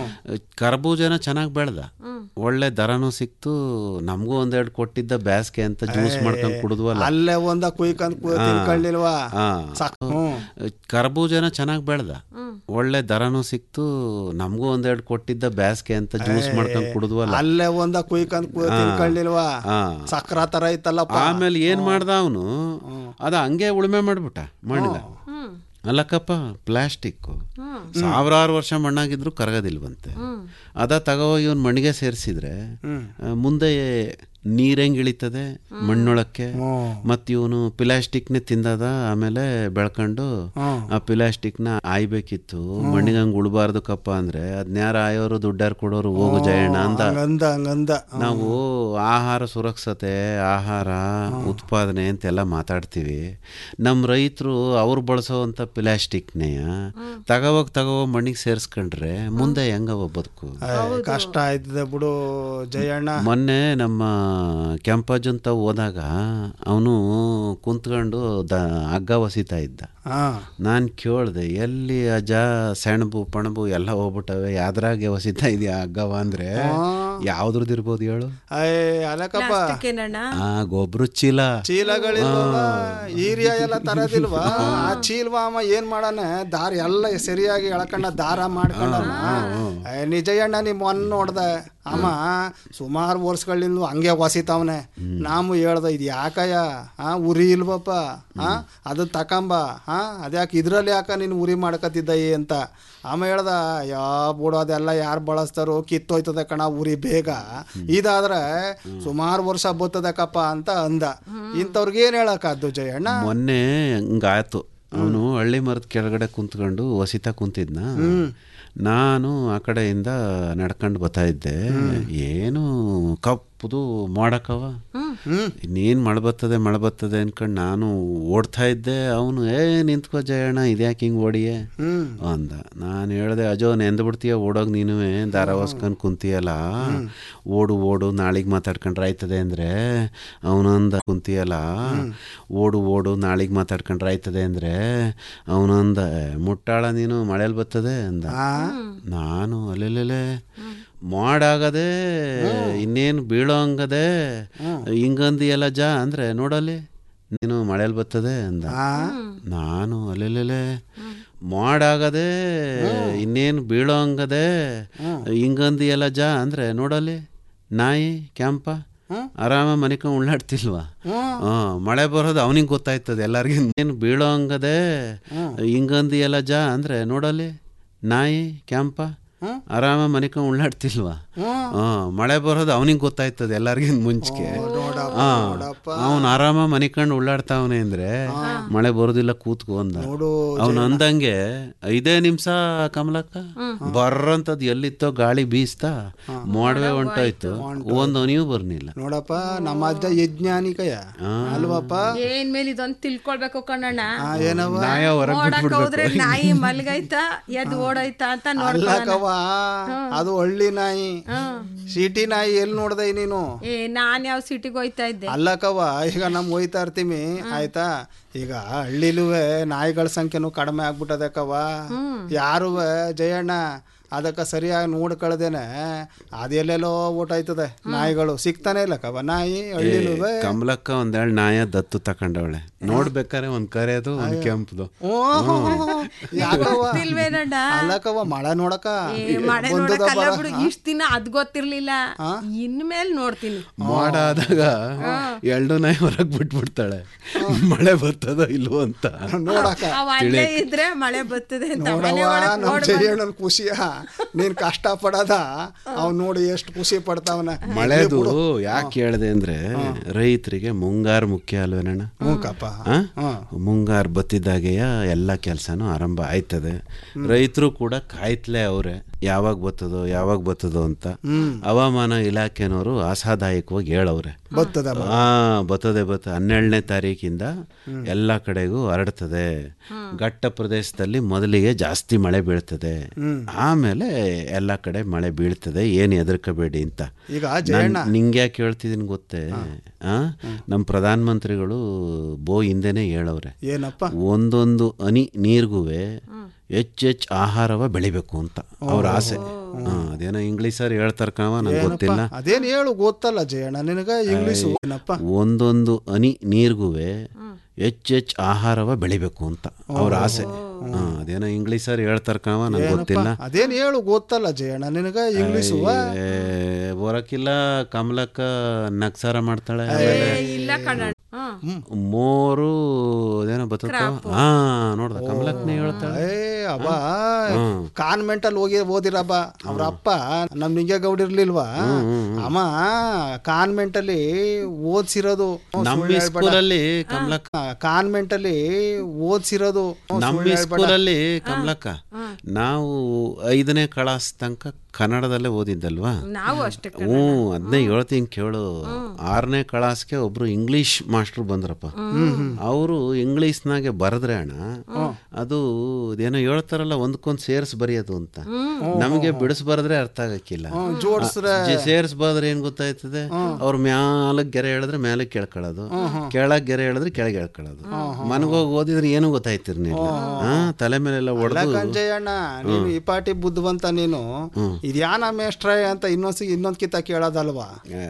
ಕರ್ಬೂಜನ ಚೆನ್ನಾಗಿ ಬೆಳ್ದ ಒಳ್ಳೆ ದರನೂ ಸಿಕ್ತು ನಮಗೂ ಒಂದೆರಡು ಕೊಟ್ಟಿದ್ದ ಬ್ಯಾಸ್ಗೆ ಅಂತ ಜ್ಯೂಸ್ ಮಾಡ್ಕೊಂಡು ಕುಡಿದ್ವಲ್ಲ ಅಲ್ಲೇ ಒಂದ ಕುಯ್ಕಂದ್ ಕು- ತಿನ್ಕೊಳ್ಳಿಲ್ವಾ ಆ. ಸಾಕ್ ಹ್ಮ್ ಕರ್ಬೂಜನ ಚೆನ್ನಾಗಿ ಬೆಳ್ದ ಒಳ್ಳೆ ದರನೂ ಸಿಕ್ತು ನಮಗೂ ಒಂದೆರಡು ಕೊಟ್ಟಿದ್ದ ಬ್ಯಾಸ್ಗೆ ಅಂತ ಜ್ಯೂಸ್ ಮಾಡ್ಕೊಂಡು ಕುಡಿದ್ವಲ್ಲ ಅಲ್ಲೇ ಒಂದ ಕುಯ್ಕಂದ್ ಕು- ತಿನ್ಕೊಳ್ಳಿಲ್ವಾ ಆ. ಸಕ್ರ ತರ ಐತಲ್ಲಪ್ಪ ಆಮೇಲೆ ಏನ್ ಮಾಡ್ದ ಅವನು ಅದ ಹಂಗೆ ಉಳುಮೆ ಮಾಡ್ಬಿಟ್ಟ ಮಣ್ಣಿನ ಅಲ್ಲಕ್ಕಪ್ಪ ಪ್ಲಾಸ್ಟಿಕ್ ಸಾವಿರಾರು ವರ್ಷ ಮಣ್ಣಾಗಿದ್ರು ಕರಗೋದಿಲ್ವಂತೆ ಅದ ತಗೋಗಿ ಇವನ್ ಮಣ್ಣಿಗೆ ಸೇರಿಸಿದ್ರೆ ಮುಂದೆ ನೀರ್ ಹೆಂಗ್ ಇಳಿತದೆ ಮಣ್ಣೊಳಕ್ಕೆ ಮತ್ ಇವನು ಪ್ಲಾಸ್ಟಿಕ್ನೇ ತಿಂದದ ಆಮೇಲೆ ಬೆಳ್ಕೊಂಡು ಆ ಪ್ಲಾಸ್ಟಿಕ್ನ ಆಯ್ಬೇಕಿತ್ತು ಮಣ್ಣಿಗೆ ಹಂಗ್ ಉಳ್ಬಾರ್ದು ಕಪ್ಪ ಅಂದ್ರೆ ಅದ್ನ್ಯಾರ ಆಯೋರು ದುಡ್ಡಾರ್ ಕೊಡೋರು ಹೋಗು ಜಯಣ್ಣ ಅಂದ ಹಂಗಂದ ಹಂಗಂದ ನಾವು ಆಹಾರ ಸುರಕ್ಷತೆ ಆಹಾರ ಉತ್ಪಾದನೆ ಅಂತೆಲ್ಲ ಮಾತಾಡ್ತೀವಿ ನಮ್ಮ ರೈತರು ಅವ್ರು ಬಳಸೋವಂಥ ಪ್ಲಾಸ್ಟಿಕ್ನೆಯ ತಗೋವಾಗ ತಗೋ ಮಣ್ಣಿಗೆ ಸೇರಿಸ್ಕೊಂಡ್ರೆ ಮುಂದೆ ಹೆಂಗವ ಬದುಕು ಏ, ಕಷ್ಟ ಆಯ್ತದೆ ಬಿಡು ಜಯಣ್ಣ ಮೊನ್ನೆ ನಮ್ಮ ಕೆಂಪಜ್ಜಂತ ಹೋದಾಗ ಅವನು ಕುಂತ್ಕೊಂಡು ದ ಹಗ್ಗ ಒಸಿತಾ ಇದ್ದ ಹಾ ನಾನು ಕೇಳ್ದೆ ಎಲ್ಲಿ ಅಜ್ಜ ಸೆಣಬು ಪಣಬು ಎಲ್ಲ ಹೋಗ್ಬಿಟ್ಟವೆ ಯಾವ್ದ್ರಾಗೆ ಒಸಿತಾ ಇದೆಯಾ ಹಗ್ಗವ ಅಂದ್ರೆ ಯಾವ್ದ್ರದ್ದು ಇರ್ಬೋದು ಹೇಳು ಅಯ್ಯ ಅಲಕಪ್ಪ ಪ್ಲಾಸ್ಟಿಕ್ ಏನಣ್ಣ ಆ ಗೊಬ್ರ ಚೀಲ ಚೀಲಗಳಿಲ್ವಲ್ಲ ಹೀರಿಯ ಎಲ್ಲ ತರದಿಲ್ವಾ ಆ ಚೀಲ್ವ ಅಮ್ಮ ಏನ್ ಮಾಡಾನ ದಾರ ಎಲ್ಲ ಸರಿಯಾಗಿ ಎಳ್ಕಂಡ ದಾರ ಮಾಡ್ಕೊಂಡ ನಿಜಯ್ಯಣ್ಣ ನೀ ಮೊನ್ನೆ ನೋಡ್ದ ಅಮ್ಮ ಸುಮಾರು ವರ್ಷಗಳಿಂದ ಹಂಗೆ ಹೊಸಿತಾವನೆ ನಾವು ಹೇಳ್ದ ಇದು ಯಾಕಯ್ಯ ಆ ಉರಿ ಇಲ್ವಪ್ಪ ಆ ಅದು ತಕಂಬ ಆ ಅದ್ಯಾಕೆ ಇದ್ರಲ್ಲಿ ಯಾಕ ನೀನು ಉರಿ ಮಾಡ್ಕತಿದ್ದ ಈ ಅಂತ ಆಮೇಲೆ ಹೇಳ್ದ ಯಾ ಬಿಡು ಅದೆಲ್ಲ ಯಾರು ಬಳಸ್ತಾರೋ ಕಿತ್ತೋಯ್ತದೆ ಕಣ ಉರಿ ಬೇಗ ಇದಾದ್ರೆ ಸುಮಾರು ವರ್ಷ ಬರ್ತದಕ್ಕಪ್ಪ ಅಂತ ಅಂದ ಇಂಥವ್ರಿಗೆ ಏನ್ ಹೇಳಕ್ಕಾದ್ದು ಜಯಣ್ಣ ಮೊನ್ನೆ ಹಂಗಾಯ್ತು ಅವನು ಹಳ್ಳಿ ಮರದ ಕೆಳಗಡೆ ಕುಂತ್ಕೊಂಡು ವಸಿತಾ ಕುಂತಿದ್ನ ನಾನು ಆ ಕಡೆಯಿಂದ ನಡ್ಕೊಂಡು ಬರ್ತಾ ಇದ್ದೆ ಏನು ಕಪ್ಪು ದಪ್ಪದು ಮಾಡಕ್ಕವ ಇನ್ನೇನು ಮಳೆ ಬರ್ತದೆ ಮಳೆ ಬರ್ತದೆ ಅನ್ಕೊಂಡು ನಾನು ಓಡ್ತಾ ಇದ್ದೆ ಅವನು ಏ ನಿಂತ್ಕೋ ಜಯಣ್ಣ ಇದ್ಯಾಕೆ ಹಿಂಗೆ ಓಡಿಯೇ ಅಂದ ನಾನು ಹೇಳ್ದೆ ಅಜೋ ನೆಂದು ಬಿಡ್ತೀಯ ಓಡೋಗಿ ನೀನು ದಾರ ಹೊಸ್ಕೊಂಡು ಕುಂತೀಯಲ್ಲ ಓಡು ಓಡು ನಾಳೆಗೆ ಮಾತಾಡ್ಕೊಂಡ್ರೆ ಆಯ್ತದೆ ಅಂದರೆ ಅವನಂದ ಕುಂತೀಯಲ್ಲ ಓಡು ಓಡು ನಾಳೆಗೆ ಮಾತಾಡ್ಕೊಂಡ್ರೆ ಆಯ್ತದೆ ಅಂದರೆ ಅವನಂದ ಮುಟ್ಟಾಳ ನೀನು ಮಳೆಯಲ್ಲಿ ಬರ್ತದೆ ಅಂದ ನಾನು ಅಲ್ಲೆಲ್ಲೆಲೆ ಮಾಡಾಗದೆ ಇನ್ನೇನು ಬೀಳೋ ಹಂಗದೆ ಹಿಂಗಂದಿಯಲ್ಲ ಜಾ ಅಂದರೆ ನೋಡಲ್ಲಿ ನೀನು ಮಳೆಯಲ್ಲಿ ಬರ್ತದೆ ಅಂದ ನಾನು ಅಲ್ಲೆಲ್ಲೆಲೆ ಮಾಡಾಗದೆ ಇನ್ನೇನು ಬೀಳೋ ಹಂಗದೆ ಹಿಂಗಂದಿಯಲ್ಲ ಜಾ ಅಂದರೆ ನೋಡಲ್ಲಿ ನಾಯಿ ಕ್ಯಾಂಪ ಆರಾಮ ಮನಿಕೊಂಡು ಉಳ್ಳಾಡ್ತಿಲ್ವಾ ಹಾಂ ಮಳೆ ಬರೋದು ಅವನಿಗೆ ಗೊತ್ತಾಯ್ತದೆ ಎಲ್ಲರಿಗೂ ಏನು ಬೀಳೋ ಹಂಗದೆ ಹಿಂಗಂದಿಯಲ್ಲ ಜಾ ಅಂದರೆ ನೋಡಲ್ಲಿ ನಾಯಿ ಕ್ಯಾಂಪ ಆರಾಮ ಮನಿಕೊಂಡು ಉಳ್ಳಾಡ್ತಿಲ್ವಾ ಹಾಂ ಮಳೆ ಬರೋದು ಅವನಿಗೆ ಗೊತ್ತಾಯ್ತದೆ ಎಲ್ಲರಿಗಿಂತ ಮುಂಚೆ ಅವನು ಆರಾಮ ಮನಿಕೊಂಡು ಉಳ್ಳಾಡ್ತಾವನೆ ಅಂದ್ರೆ ಮಳೆ ಬರೋದಿಲ್ಲ ಕೂತ್ಕೊ ಅಂದ ಅವನು ಅಂದಂಗೆ ಐದೇ ನಿಮಿಷ ಕಮಲಕ್ಕ ಬರ್ರಂತದ್ ಎಲ್ಲಿತ್ತೋ ಗಾಳಿ ಬೀಸ್ತಾ ಮೋಡವೆ ಹೊಂಟೋಯ್ತು ಒಂದು ನೀವು ಬರ್ನಿಲ್ಲ ನೋಡಪ್ಪ ನಮ್ಮ ಅಜ್ಜ ಯಜ್ಞಾನಿಕಯ ಅಲ್ವಪ್ಪ ಏನ್ ಮೇಲೆ ಇದೊಂದ್ ತಿಳ್ಕೊಳ್ಬೇಕು ಕಣ್ಣಣ್ಣ ಏನವ ನಾಯ ಹೊರಗ್ ನೋಡಕ್ ಹೋದ್ರೆ ನಾಯಿ ಮಲ್ಗೈತಾ ಎದ್ ಓಡೈತಾ ಅಂತ ನೋಡ್ಕೊಳ್ಳೋಣ ಅಲ್ಲಕವ ಅದು ಹಳ್ಳಿ ನಾಯಿ ಸಿಟಿ ನಾಯಿ ಎಲ್ಲಿ ನೋಡ್ದೆ ನೀನು ಏ ನಾನ್ ಯಾವ ಸಿಟಿಗೆ ಹೋಯ್ತಾ ಇದ್ದೆ ಅಲ್ಲಕವ ಈಗ ನಮ್ ಹೋಯ್ತಾ ಇರ್ತೀವಿ ಆಯ್ತಾ ಈಗ ಹಳ್ಳಿಲುವೆ ನಾಯಿಗಳ ಸಂಖ್ಯೆನೂ ಕಡಿಮೆ ಆಗ್ಬಿಟ್ಟದಕ್ಕವ ಯಾರುವೆ ಜಯಣ್ಣ ಅದಕ್ಕೆ ಸರಿಯಾಗಿ ನೋಡ್ಕೊಳ್ದೇನೆ ಅದೆಲ್ಲೆಲ್ಲೋ ಓಟಾಯ್ತದೆ ನಾಯಿಗಳು ಸಿಗ್ತಾನೆ ಇಲ್ಲ ಕವ ನಾಯಿ ಹಳ್ಳಿಲುವೆ ಕಮಲಕ್ಕ ಒಂದೆರಡು ನಾಯ ದತ್ತು ತಕೊಂಡವಳೆ ನೋಡ್ಬೇಕಾರೆ ಒಂದ್ ಕರೆದು ಒಂದ್ ಕೆಂಪದು ಯಾಕವ ಗೊತ್ತಿಲ್ವೇನಣ್ಣ ಅಲ್ಲಕವ ಮಳೆ ನೋಡಕ ಏ ಮಳೆ ಬಂದದ ನೋಡಕ್ಕಲ್ಲ ಬರ- ಬಿಡು ಇಷ್ಟ್ ದಿನ ಅದ್ ಗೊತ್ತಿರ್ಲಿಲ್ಲ ಇನ್ಮೇಲ್ ನೋಡ್ತೀನಿ ಮೋಡ ಆದಾಗ ಎರಡು ನಾಯಿ ಹೊರಗ್ ಬಿಟ್ಬಿಡ್ತಾಳೆ ಮಳೆ ಬರ್ತದೋ ಇಲ್ವೋ ಅಂತ ನೋಡಕ ಅವ್ ಅಲ್ಲೇ ಇದ್ರೆ ಮಳೆ ಬರ್ತದೆ ಅಂತ ಮನೆ ನೋಡವ ಒಳಗ್ ನಮ್ ನೋಡ್ಬಂದ್- ಜಯಣ್ಣನ್ ಖುಷಿಯ ನೀನ್ ಕಷ್ಟ ಪಡದ ಅವ್ ನೋಡಿ ಎಷ್ಟು ಖುಷಿ ಪಡ್ತಾವನ ಮಳೆದು ಯಾಕೆ ಹೇಳ್ದೆ ಅಂದ್ರೆ ರೈತರಿಗೆ ಮುಂಗಾರು ಮುಖ್ಯ ಅಲ್ವೇನಣ್ಣ ಹ್ಞೂಕಪ್ಪ ಆ? ಮುಂಗಾರು ಬತ್ತಿದ್ದಾಗೆಯ ಎಲ್ಲ ಕೆಲಸನೂ ಆರಂಭ ಆಯ್ತದೆ ರೈತರು ಕೂಡ ಕಾಯ್ತಲೇ ಅವ್ರೆ ಯಾವಾಗ ಬರ್ತದೋ ಯಾವಾಗ ಬರ್ತದೋ ಅಂತ ಹವಾಮಾನ ಇಲಾಖೆನವರು ಅಸಾದಾಯಕವಾಗಿ ಹೇಳವ್ರೆ ಬರ್ತದ ಆ ಬರ್ತದೆ ಬತ್ತ ಹನ್ನೆರಡನೇ ತಾರೀಕಿಂದ ಎಲ್ಲ ಕಡೆಗೂ ಹರಡ್ತದೆ ಘಟ್ಟ ಪ್ರದೇಶದಲ್ಲಿ ಮೊದಲಿಗೆ ಜಾಸ್ತಿ ಮಳೆ ಬೀಳ್ತದೆ ಆಮೇಲೆ ಎಲ್ಲ ಕಡೆ ಮಳೆ ಬೀಳ್ತದೆ ಏನು ಹೆದರ್ಕೋಬೇಡಿ ಅಂತ ಈಗ ನಾನ್ ಜಯಣ್ಣ ನಿಂಗೆ ಯಾಕೆ ಹೇಳ್ತಿದ್ದೀನಿ ಗೊತ್ತೇ ಆ ನಮ್ಮ ಪ್ರಧಾನ ಮಂತ್ರಿಗಳು ಬೋ ಹಿಂದೆನೆ ಹೇಳವ್ರೆ ಏನಪ್ಪ ಒಂದೊಂದು ಹನಿ ನೀರ್ಗುವೆ ಹೆಚ್ಚೆಚ್ಚು ಆಹಾರವ ಬೆಳಿಬೇಕು ಅಂತ ಅವ್ರ ಆಸೆ ಹಾ, ಅದೇನೋ ಇಂಗ್ಲೀಷರ್ ಹೇಳ್ತಾರ ಕಾವ ನಂಗೆ ಗೊತ್ತಿಲ್ಲ ಅದೇನ್ ಹೇಳು ಗೊತ್ತಲ್ಲ ಜಯಣ್ಣ ನಿನಗ ಇಂಗ್ಲಿಷು ಏನಪ್ಪ ಒಂದೊಂದು ಹನಿ ನೀರ್ಗುವೆ ಹೆಚ್ಚೆಚ್ಚು ಆಹಾರವ ಬೆಳಿಬೇಕು ಅಂತ ಅವ್ರ ಆಸೆ ಹಾ, ಅದೇನೋ ಇಂಗ್ಲೀಷರ್ ಹೇಳ್ತಾರ ಕಾವ ನಂಗೆ ಗೊತ್ತಿಲ್ಲ ಅದೇನ್ ಹೇಳು ಗೊತ್ತಲ್ಲ ಜಯಣ್ಣ ನಿನಗ ಇಂಗ್ಲಿಷು ಏ, ಬರೋಕಿಲ್ಲ ಕಮಲಕ್ಕ ನಕ್ಸಾರ ಮಾಡ್ತಾಳೆ ಆಮೇಲೆ ಇಲ್ಲ ಕಣ್ಣ ಹ್ಮ್ ಮೋರು ಅದೇನೋ ಬರ್ತದ ಹಾ ನೋಡ್ದ ಕಮಲಕ್ನೇ ಹೇಳ್ತಾಳೆ ಏ ಅಬ್ಬ ಕಾನ್ವೆಂಟ್ ಅಲ್ಲಿ ಹೋಗಿ ಓದಿರಬ್ಬ ಅವ್ರ ಅಪ್ಪ ನಮ್ ನಿಂಗೇಗೌಡ ಇರ್ಲಿಲ್ವಾ ಅಮ್ಮ ಕಾನ್ವೆಂಟ್ ಅಲ್ಲಿ ಓದ್ಸಿರೋದು ನಮ್ಮ ಸ್ಕೂಲಲ್ಲಿ ಕಮಲಕ್ಕ ಕಾನ್ವೆಂಟ್ ಅಲ್ಲಿ ಓದ್ಸಿರೋದು ನಮ್ಮ ಸ್ಕೂಲಲ್ಲಿ ಕಮಲಕ್ಕ ನಾವು ಐದನೇ ಕ್ಲಾಸ್ ತನಕ ಕನ್ನಡದಲ್ಲೇ ಓದಿದ್ದಲ್ವಾ ನಾವು ಅಷ್ಟೇ ಹ್ಞೂ ಅದನ್ನೇ ಹೇಳ್ತೀನಿ ಕೇಳು ಆರನೇ ಕ್ಲಾಸ್ಗೆ ಒಬ್ರು ಇಂಗ್ಲಿಷ್ ಮಾಸ್ಟ್ರು ಬಂದ್ರಪ್ಪ ಅವರು ಇಂಗ್ಲಿಷ್ನಾಗೆ ಬರೆದ್ರೆ ಅಣ್ಣ ಅದು ಏನೋ ಹೇಳ್ತಾರಲ್ಲ ಒಂದಕ್ಕೊಂದು ಸೇರ್ಸ್ ಬರೆಯೋದು ಅಂತ ನಮಗೆ ಬಿಡಿಸ್ ಬರೆದ್ರೆ ಅರ್ಥ ಆಗಕ್ಕಿಲ್ಲ ಜೋಡಿಸ್ರೆ ಸೇರ್ಸ್ ಬರೆದ್ರೆ ಏನ್ ಗೊತ್ತಾಯ್ತದೆ ಅವ್ರ ಮ್ಯಾಲಕ್ ಗೆರೆ ಹೇಳಿದ್ರೆ ಮ್ಯಾಲಕ್ ಕೇಳ್ಕೊಳ್ಳೋದು ಕೆಳಗ್ ಗೆರೆ ಹೇಳಿದ್ರೆ ಕೆಳಗೆ ಹೇಳ್ಕೊಳ್ಳೋದು ಮನಗೋಗಿ ಓದಿದ್ರೆ ಏನು ಗೊತ್ತಾಯ್ತಿರ್ನಿಲ್ಲ ಹಾ ತಲೆ ಮೇಲೆಲ್ಲ ಹೊಡೆದು ಕಂಜಯ್ಯಣ್ಣ ನೀನು ಈ ಪಾಟಿ ಬುದ್ಧಿವಂತ ನೀನು ಇದ್ಯಾನ ಮೇಷ್ಟ್ರ ಅಂತ ಇನ್ನೊಂದ್ಸಿ ಇನ್ನೊಂದ್ ಕಿತ್ತ ಕೇಳೋದಲ್ವಾ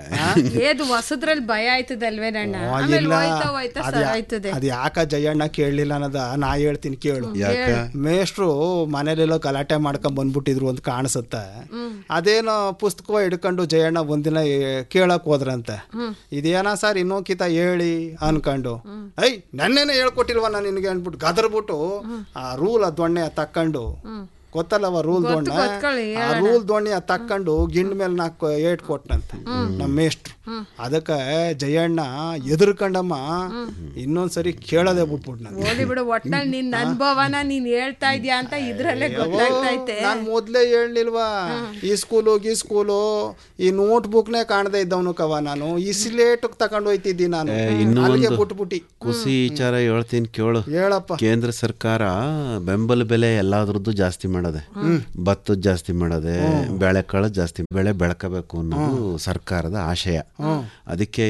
ಏದು ಹೊಸದ್ರಲ್ಲಿ ಭಯ ಆಯ್ತದಲ್ವೇನಣ್ಣ ಓ, ಆಮೇಲೆ ಇಲ್ಲ. ಹೋಯ್ತಾ ಹೋಯ್ತಾ ಅದ್ ಸರಿ ಯಾ- ಆಯ್ತದೆ ಅದ್ ಯಾಕ ಜಯಣ್ಣ ಕೇಳಲಿಲ್ಲ ಅನ್ನೋದ ನಾ ಹೇಳ್ತೀನಿ ಕೇಳು ಯಾಕ ಮೇಷ್ಟ್ರು ಮನೇಲೆಲ್ಲೋ ಗಲಾಟೆ ಮಾಡ್ಕೊಂಡ್ ಬಂದ್ಬಿಟ್ಟಿದ್ರು ಅಂತ ಕಾಣಿಸುತ್ತೆ ಅದೇನೋ ಪುಸ್ತಕ ಹಿಡ್ಕೊಂಡು ಜಯಣ್ಣ ಒಂದಿನ ಏ- ಕೇಳಕ್ ಹೋದ್ರಂತೆ ಇದೇನ ಸರ್ ಇನ್ನೊಂದ್ ಕಿತ ಹೇಳಿ ಅನ್ಕೊಂಡು ಐ ನನ್ನೇನೆ ಹೇಳ್ಕೊಟ್ಟಿಲ್ವ ನಾನು ನಿನಗೆ ಅನ್ಬಿಟ್ಟು ಗದರ್ಬಿಟ್ಟು ಆ ರೂಲ್ ದೊಣ್ಣೆ ತಕ್ಕೊಂಡು ಗೊತ್ತಲ್ಲವ ರೂಲ್ ಗೊತ್ತು, ದೋಣಿ ಗೊತ್ಕೊಳ್ಳಿ, ಆ ಹೇಳೋಣ. ರೂಲ್ ದೋಣಿ ಅದ್ ತಕ್ಕೊಂಡು ಗಿಂಡ್ ಮೇಲೆ ನಾಲ್ಕು ಏಟ್ ಕೊಟ್ಟಂತ ನಮ್ಮ ಮೇಷ್ಟ್ರು ಅದಕ್ಕೆ ಜಯಣ್ಣ ಎದುರ್ಕಂಡಮ್ಮ ಇನ್ನೊಂದ್ಸರಿ ಕೇಳದೆ ಬಿಟ್ಬಿಟ್ಟು ನಾನು ಓದಿ ಬಿಡು ಒಟ್ನಲ್ಲಿ ನಿನ್ ಅನುಭವನ ನೀನ್ ಹೇಳ್ತಾ ಇದೀಯ ಅಂತ ಇದ್ರಲ್ಲೇ ಗೊತ್ತಾಗ್ತೈತೆ ನಾನು ಮೊದ್ಲೇ ಹೇಳಲಿಲ್ವಾ ಈ ಸ್ಕೂಲು ಈ ಸ್ಕೂಲು ಈ ನೋಟ್ ಬುಕ್ನೇ ಕಾಣದೇ ಇದ್ದವನು ಕವ ನಾನು ಈ ಸ್ಲೇಟ್ ತಗೊಂಡು ಹೋಯ್ತಿದ್ದಿ ನಾನು ಏ, ಇನ್ನೂ ಅಲ್ಲಿಗೆ ಒಂದು ಬಿಟ್ಬಿಟ್ಟಿ ಖುಷಿ ವಿಚಾರ ಹೇಳ್ತೀನಿ ಕೇಳು ಹೇಳಪ್ಪ ಕೇಂದ್ರ ಸರ್ಕಾರ ಬೆಂಬಲ ಬೆಲೆ ಎಲ್ಲಾದ್ರದ್ದು ಜಾಸ್ತಿ ಮಾಡದೆ ಭತ್ತದ ಜಾಸ್ತಿ ಮಾಡದೆ ಬೆಳೆಕಾಳು ಜಾಸ್ತಿ ಬೆಳೆ ಬೆಳ್ಕೋಬೇಕು ಅನ್ನೋದು ಸರ್ಕಾರದ ಆಶಯ ಅದಕ್ಕೆ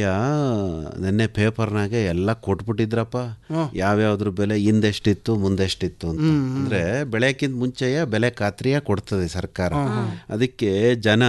ನಿನ್ನೆ ಪೇಪರ್ನಾಗೆ ಎಲ್ಲ ಕೊಟ್ಬಿಟ್ಟಿದ್ರಪ್ಪ ಯಾವ್ಯಾವ್ದ್ರ ಬೆಲೆ ಹಿಂದೆಷ್ಟಿತ್ತು ಮುಂದೆಷ್ಟಿತ್ತು ಅಂತ ಅಂದ್ರೆ ಬೆಳೆಯಕ್ಕಿಂತ ಮುಂಚೆಯ ಬೆಲೆ ಖಾತ್ರಿಯ ಕೊಡ್ತದೆ ಸರ್ಕಾರ ಅದಕ್ಕೆ ಜನ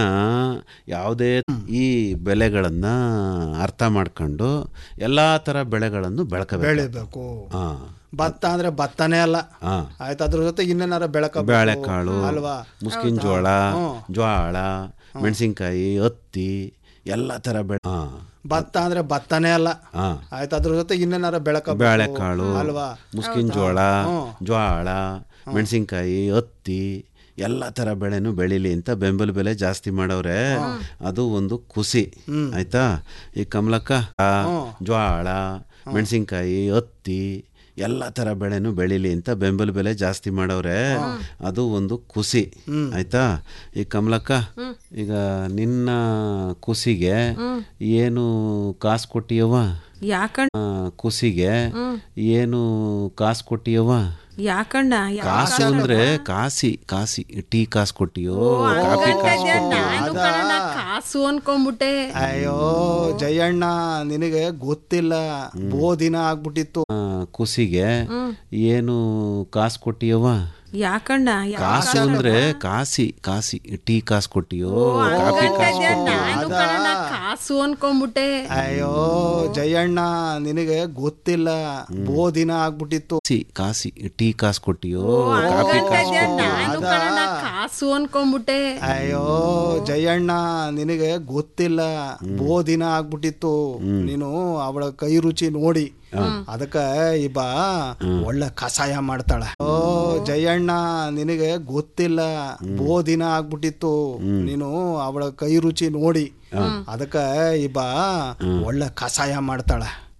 ಯಾವುದೇ ಈ ಬೆಲೆಗಳನ್ನ ಅರ್ಥ ಮಾಡ್ಕೊಂಡು ಎಲ್ಲಾ ತರ ಬೆಳೆಗಳನ್ನು ಬೆಳ್ಕೋಬೇಕು ಬೆಳಿಬೇಕು ಹಾ ಭತ್ತ ಅಂದ್ರೆ ಭತ್ತನೇ ಅಲ್ಲ ಹಾ ಆಯ್ತು ಅದ್ರ ಜೊತೆ ಇನ್ನೇನಾರ ಬೆಳಕ ಬೇಳೆಕಾಳು ಅಲ್ವಾ ಮುಸ್ಕಿನ ಜೋಳ ಜ್ವಾಳ ಮೆಣಸಿನ್ಕಾಯಿ ಹತ್ತಿ ಎಲ್ಲ ತರ ಬೆಳೆ ಹಾ ಭತ್ತ ಅಂದ್ರೆ ಭತ್ತನೇ ಅಲ್ಲ ಹಾ ಆಯ್ತು ಅದ್ರ ಜೊತೆ ಇನ್ನೇನಾರ ಬೆಳಕ ಬೇಳೆಕಾಳು ಅಲ್ವಾ ಮುಸ್ಕಿನ ಜೋಳ ಜ್ವಾಳ ಮೆಣಸಿನ್ಕಾಯಿ ಹತ್ತಿ ಎಲ್ಲ ಥರ ಬೆಳೆನೂ ಬೆಳೀಲಿ ಅಂತ ಬೆಂಬಲ ಬೆಲೆ ಜಾಸ್ತಿ ಮಾಡವ್ರೆ ಅದು ಒಂದು ಖುಷಿ ಆಯ್ತಾ ಈ ಕಮಲಕ್ಕ ಆ, ಜ್ವಾಳ ಮೆಣಸಿನ್ಕಾಯಿ ಹತ್ತಿ ಎಲ್ಲ ಥರ ಬೆಳೆನೂ ಬೆಳೀಲಿ ಅಂತ ಬೆಂಬಲ ಬೆಲೆ ಜಾಸ್ತಿ ಮಾಡವ್ರೆ ಅದು ಒಂದು ಖುಷಿ ಆಯ್ತಾ ಈ ಕಮಲಕ್ಕ ಈಗ ನಿನ್ನ ಖುಷಿಗೆ ಏನು ಕಾಸು ಕೊಟ್ಟಿಯವ್ವ ಯಾಕಂಡ್ ಆ, ಖುಷಿಗೆ ಏನು ಕಾಸು ಕೊಟ್ಟಿಯವ್ವ ಯಾಕಂಡ ಕಾಸು ಅಂದ್ರೆ ಕಾಸಿ ಕಾಸಿ ಟೀ ಕಾಸು ಕೊಟ್ಟಿಯೋ ಕಾಫಿ ಕಾಸು ಕೊಟ್ಟಿಯೋ ನಾನು ಕಣಣ್ಣ ಕಾಸು ಅನ್ಕೊಂಡ್ಬಿಟ್ಟೆ ಅಯ್ಯೋ ಜಯಣ್ಣ ನಿನಗೆ ಗೊತ್ತಿಲ್ಲ ಬೋ ದಿನ ಆಗ್ಬಿಟ್ಟಿತ್ತು ಆ, ಖುಷಿಗೆ ಏನು ಕಾಸು ಕೊಟ್ಟಿಯವ್ವ ಯಾಕಂಡ ಕಾಸು ಅಂದ್ರೆ ಕಾಸಿ ಕಾಸಿ ಟೀ ಕಾಸು ಕೊಟ್ಟಿಯೋ ಕಾಫಿ ಕಾಸು ಕೊಟ್ಟಿಯೋ ನಾನು ಕಣಣ್ಣ ಕಾಸು ಅನ್ಕೊಂಡ್ಬಿಟ್ಟೆ ಅಯ್ಯೋ ಜಯಣ್ಣ ನಿನಗೆ ಗೊತ್ತಿಲ್ಲ ಬೋ ದಿನ ಆಗ್ಬಿಟ್ಟಿತ್ತು ಕಾಸಿ ಕಾಸಿ ಟೀ ಕಾಸು ಕೊಟ್ಟಿಯೋ ಕಾಫಿ ಕಾಸು ಕೊಟ್ಟಿಯೋ ನಾನು ಕಣಣ್ಣ ಕಾಸು ಅನ್ಕೊಂಡ್ಬಿಟ್ಟೆ ಅಯ್ಯೋ ಜಯಣ್ಣ ನಿನಗೆ ಗೊತ್ತಿಲ್ಲ ಬೋ ದಿನ ಆಗ್ಬಿಟ್ಟಿತ್ತು ನೀನು ಅವಳ ಕೈ ರುಚಿ ನೋಡಿ ಅದಕ್ಕ ಇಬ್ಬ ಒಳ್ಳೆ ಕಷಾಯ ಮಾಡ್ತಾಳ ಓ ಜಯಣ್ಣ ನಿನಗೆ ಗೊತ್ತಿಲ್ಲ ಬೋ ದಿನ ಆಗ್ಬಿಟ್ಟಿತ್ತು ನೀನು ಅವಳ ಕೈ ರುಚಿ ನೋಡಿ ಅದಕ್ಕ ಇಬ್ಬ ಒಳ್ಳೆ ಕಷಾಯ ಮಾಡ್ತಾಳ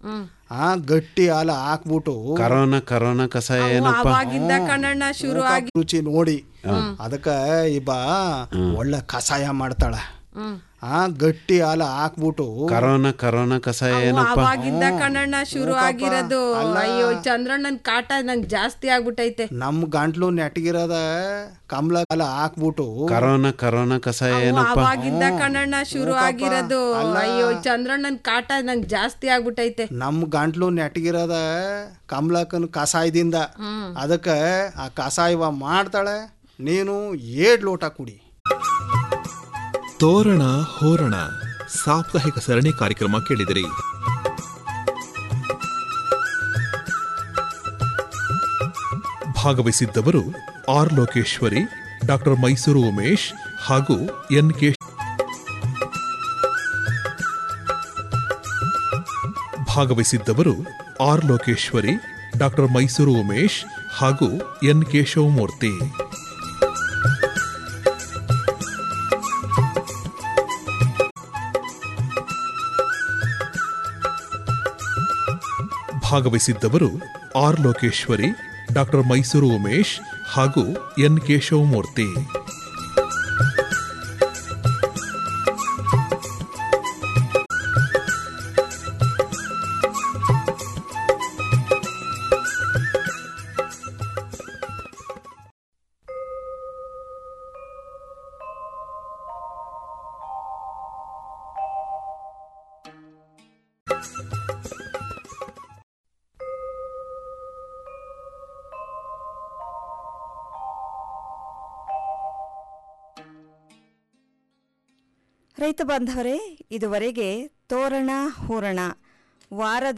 ಆ ಗಟ್ಟಿ ಹಾಲ ಹಾಕ್ಬಿಟ್ಟು ಕರೋನಾ ಕರೋನಾ ಕಷಾಯ ಏನಪ್ಪ ಅವಾಗಿಂದ ಕಣಣ್ಣ ಶುರು ಆಗಿ ರುಚಿ ನೋಡಿ ಅದಕ್ಕ ಇಬ್ಬ ಒಳ್ಳೆ ಕಷಾಯ ಮಾಡ್ತಾಳ ಆ ಗಟ್ಟಿ ಹಾಲ ಹಾಕ್ಬಿಟ್ಟು ಕರೋನಾ ಕರೋನಾ ಕಷಾಯ ಏನಪ್ಪ ಅವಾಗಿಂದ ಕಣಣ್ಣ ಶುರು ಆಗಿರೋದು ಅಯ್ಯೋ ಚಂದ್ರಣ್ಣನ್ ಕಾಟ ನಂಗ್ ಜಾಸ್ತಿ ಆಗ್ಬಿಟ್ಟೈತೆ ನಮ್ ಗಂಟ್ಲು ನೆಟ್ಗಿರದ ಕಮಲ ಹಾಲ ಹಾಕ್ಬಿಟ್ಟು ಕರೋನಾ ಕರೋನಾ ಕಷಾಯ ಏನಪ್ಪ ಅವಾಗಿಂದ ಕಣಣ್ಣ ಶುರು ಆಗಿರೋದು ಅಯ್ಯೋ ಚಂದ್ರಣ್ಣನ್ ಕಾಟ ನಂಗ್ ಜಾಸ್ತಿ ಆಗ್ಬಿಟ್ಟೈತೆ ನಮ್ ಗಂಟ್ಲು ನೆಟ್ಗಿರದ ಕಮಲಕ್ಕನ ಕಷಾಯದಿಂದ ಅದಕ್ಕ ಆ ಕಷಾಯವ ಮಾಡ್ತಾಳೆ ನೀನು ಏಡ್ ಲೋಟ ಕುಡಿ ತೋರಣ ಹೋರಣ ಸಾಪ್ತಾಹಿಕ ಸರಣಿ ಕಾರ್ಯಕ್ರಮ ಕೇಳಿದಿರಿ ಭಾಗವಹಿಸಿದ್ದವರು ಆರ್ ಲೋಕೇಶ್ವರಿ ಡಾಕ್ಟರ್ ಮೈಸೂರು ಉಮೇಶ್ ಹಾಗೂ ಎನ್ ಕೆ ಭಾಗವಹಿಸಿದ್ದವರು ಆರ್ ಲೋಕೇಶ್ವರಿ ಡಾಕ್ಟರ್ ಮೈಸೂರು ಉಮೇಶ್ ಹಾಗೂ ಎನ್ ಕೇಶವಮೂರ್ತಿ ಭಾಗವಹಿಸಿದ್ದವರು ಆರ್ ಲೋಕೇಶ್ವರಿ ಡಾಕ್ಟರ್ ಮೈಸೂರು ಉಮೇಶ್ ಹಾಗೂ ಎನ್ ಕೇಶವಮೂರ್ತಿ ರೈತ ಬಾಂಧವರೇ ಇದುವರೆಗೆ ತೋರಣ ಹೂರಣ ವಾರದ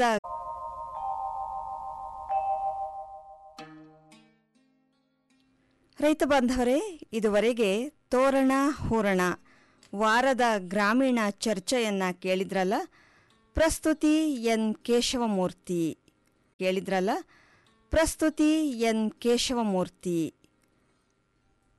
ರೈತ ಬಾಂಧವರೇ ಇದುವರೆಗೆ ತೋರಣ ಹೂರಣ ವಾರದ ಗ್ರಾಮೀಣ ಚರ್ಚೆಯನ್ನ ಕೇಳಿದ್ರಲ್ಲ ಪ್ರಸ್ತುತಿ ಎನ್ ಕೇಶವಮೂರ್ತಿ ಕೇಳಿದ್ರಲ್ಲ ಪ್ರಸ್ತುತಿ ಎನ್ ಕೇಶವಮೂರ್ತಿ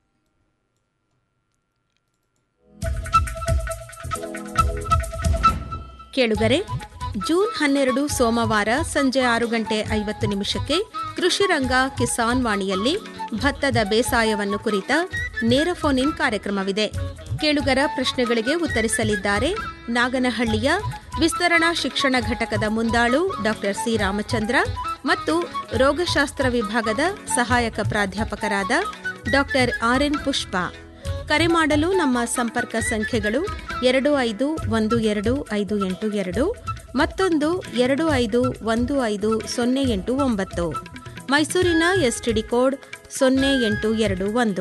ಕೇಳುಗರೆ ಜೂನ್ ಹನ್ನೆರಡು ಸೋಮವಾರ ಸಂಜೆ ಆರು ಗಂಟೆ ಐವತ್ತು ನಿಮಿಷಕ್ಕೆ ಕೃಷಿ ರಂಗ ಕಿಸಾನ್ ವಾಣಿಯಲ್ಲಿ ಭತ್ತದ ಬೇಸಾಯವನ್ನು ಕುರಿತ ನೇರ ಫೋನ್ ಇನ್ ಕಾರ್ಯಕ್ರಮವಿದೆ ಕೇಳುಗರ ಪ್ರಶ್ನೆಗಳಿಗೆ ಉತ್ತರಿಸಲಿದ್ದಾರೆ ನಾಗನಹಳ್ಳಿಯ ವಿಸ್ತರಣಾ ಶಿಕ್ಷಣ ಘಟಕದ ಮುಂದಾಳು ಡಾಕ್ಟರ್ ಸಿ ರಾಮಚಂದ್ರ ಮತ್ತು ರೋಗಶಾಸ್ತ್ರ ವಿಭಾಗದ ಸಹಾಯಕ ಪ್ರಾಧ್ಯಾಪಕರಾದ ಡಾಕ್ಟರ್ ಆರ್ ಎನ್ ಪುಷ್ಪ ಕರೆ ಮಾಡಲು ನಮ್ಮ ಸಂಪರ್ಕ ಸಂಖ್ಯೆಗಳು ಎರಡು ಐದು ಒಂದು ಎರಡು ಐದು ಎಂಟು ಎರಡು ಮತ್ತೊಂದು ಎರಡು ಐದು ಒಂದು ಐದು ಸೊನ್ನೆ ಎಂಟು ಒಂಬತ್ತು ಮೈಸೂರಿನ ಎಸ್ಟಿಡಿ ಕೋಡ್ ಸೊನ್ನೆ ಎಂಟು ಎರಡು ಒಂದು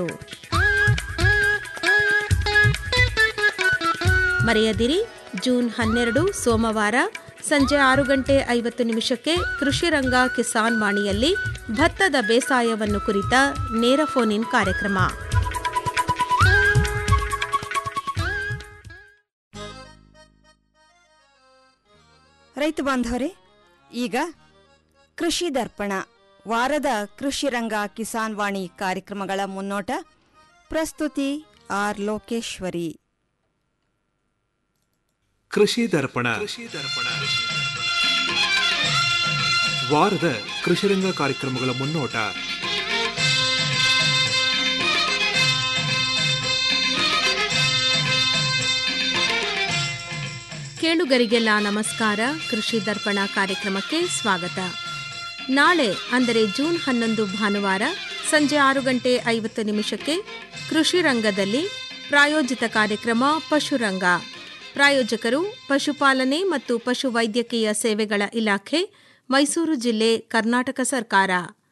ಮರೆಯದಿರಿ ಜೂನ್ ಹನ್ನೆರಡು ಸೋಮವಾರ ಸಂಜೆ ಆರು ಗಂಟೆ ಐವತ್ತು ನಿಮಿಷಕ್ಕೆ ಕೃಷಿ ರಂಗ ಕಿಸಾನ್ ವಾಣಿಯಲ್ಲಿ ಭತ್ತದ ಬೇಸಾಯವನ್ನು ಕುರಿತ ನೇರ ಫೋನ್ ಇನ್ ಕಾರ್ಯಕ್ರಮ ರೈತ ಬಾಂಧವರೇ ಈಗ ಕೃಷಿ ದರ್ಪಣ ವಾರದ ಕೃಷಿ ರಂಗ ಕಿಸಾನ್ ವಾಣಿ ಕಾರ್ಯಕ್ರಮಗಳ ಮುನ್ನೋಟ ಪ್ರಸ್ತುತಿ ಆರ್ ಲೋಕೇಶ್ವರಿ ಕೃಷಿ ದರ್ಪಣ ವಾರದ ಕೃಷಿರಂಗ ಕಾರ್ಯಕ್ರಮಗಳ ಮುನ್ನೋಟ ಕೇಳುಗರಿಗೆಲ್ಲ ನಮಸ್ಕಾರ ಕೃಷಿ ದರ್ಪಣ ಕಾರ್ಯಕ್ರಮಕ್ಕೆ ಸ್ವಾಗತ ನಾಳೆ ಅಂದರೆ ಜೂನ್ ಹನ್ನೊಂದು ಭಾನುವಾರ ಸಂಜೆ ಆರು ಗಂಟೆ ಐವತ್ತು ನಿಮಿಷಕ್ಕೆ ಕೃಷಿ ರಂಗದಲ್ಲಿ ಪ್ರಾಯೋಜಿತ ಕಾರ್ಯಕ್ರಮ ಪಶುರಂಗ ಪ್ರಾಯೋಜಕರು ಪಶುಪಾಲನೆ ಮತ್ತು ಪಶು ವೈದ್ಯಕೀಯ ಸೇವೆಗಳ ಇಲಾಖೆ ಮೈಸೂರು ಜಿಲ್ಲೆ ಕರ್ನಾಟಕ ಸರ್ಕಾರ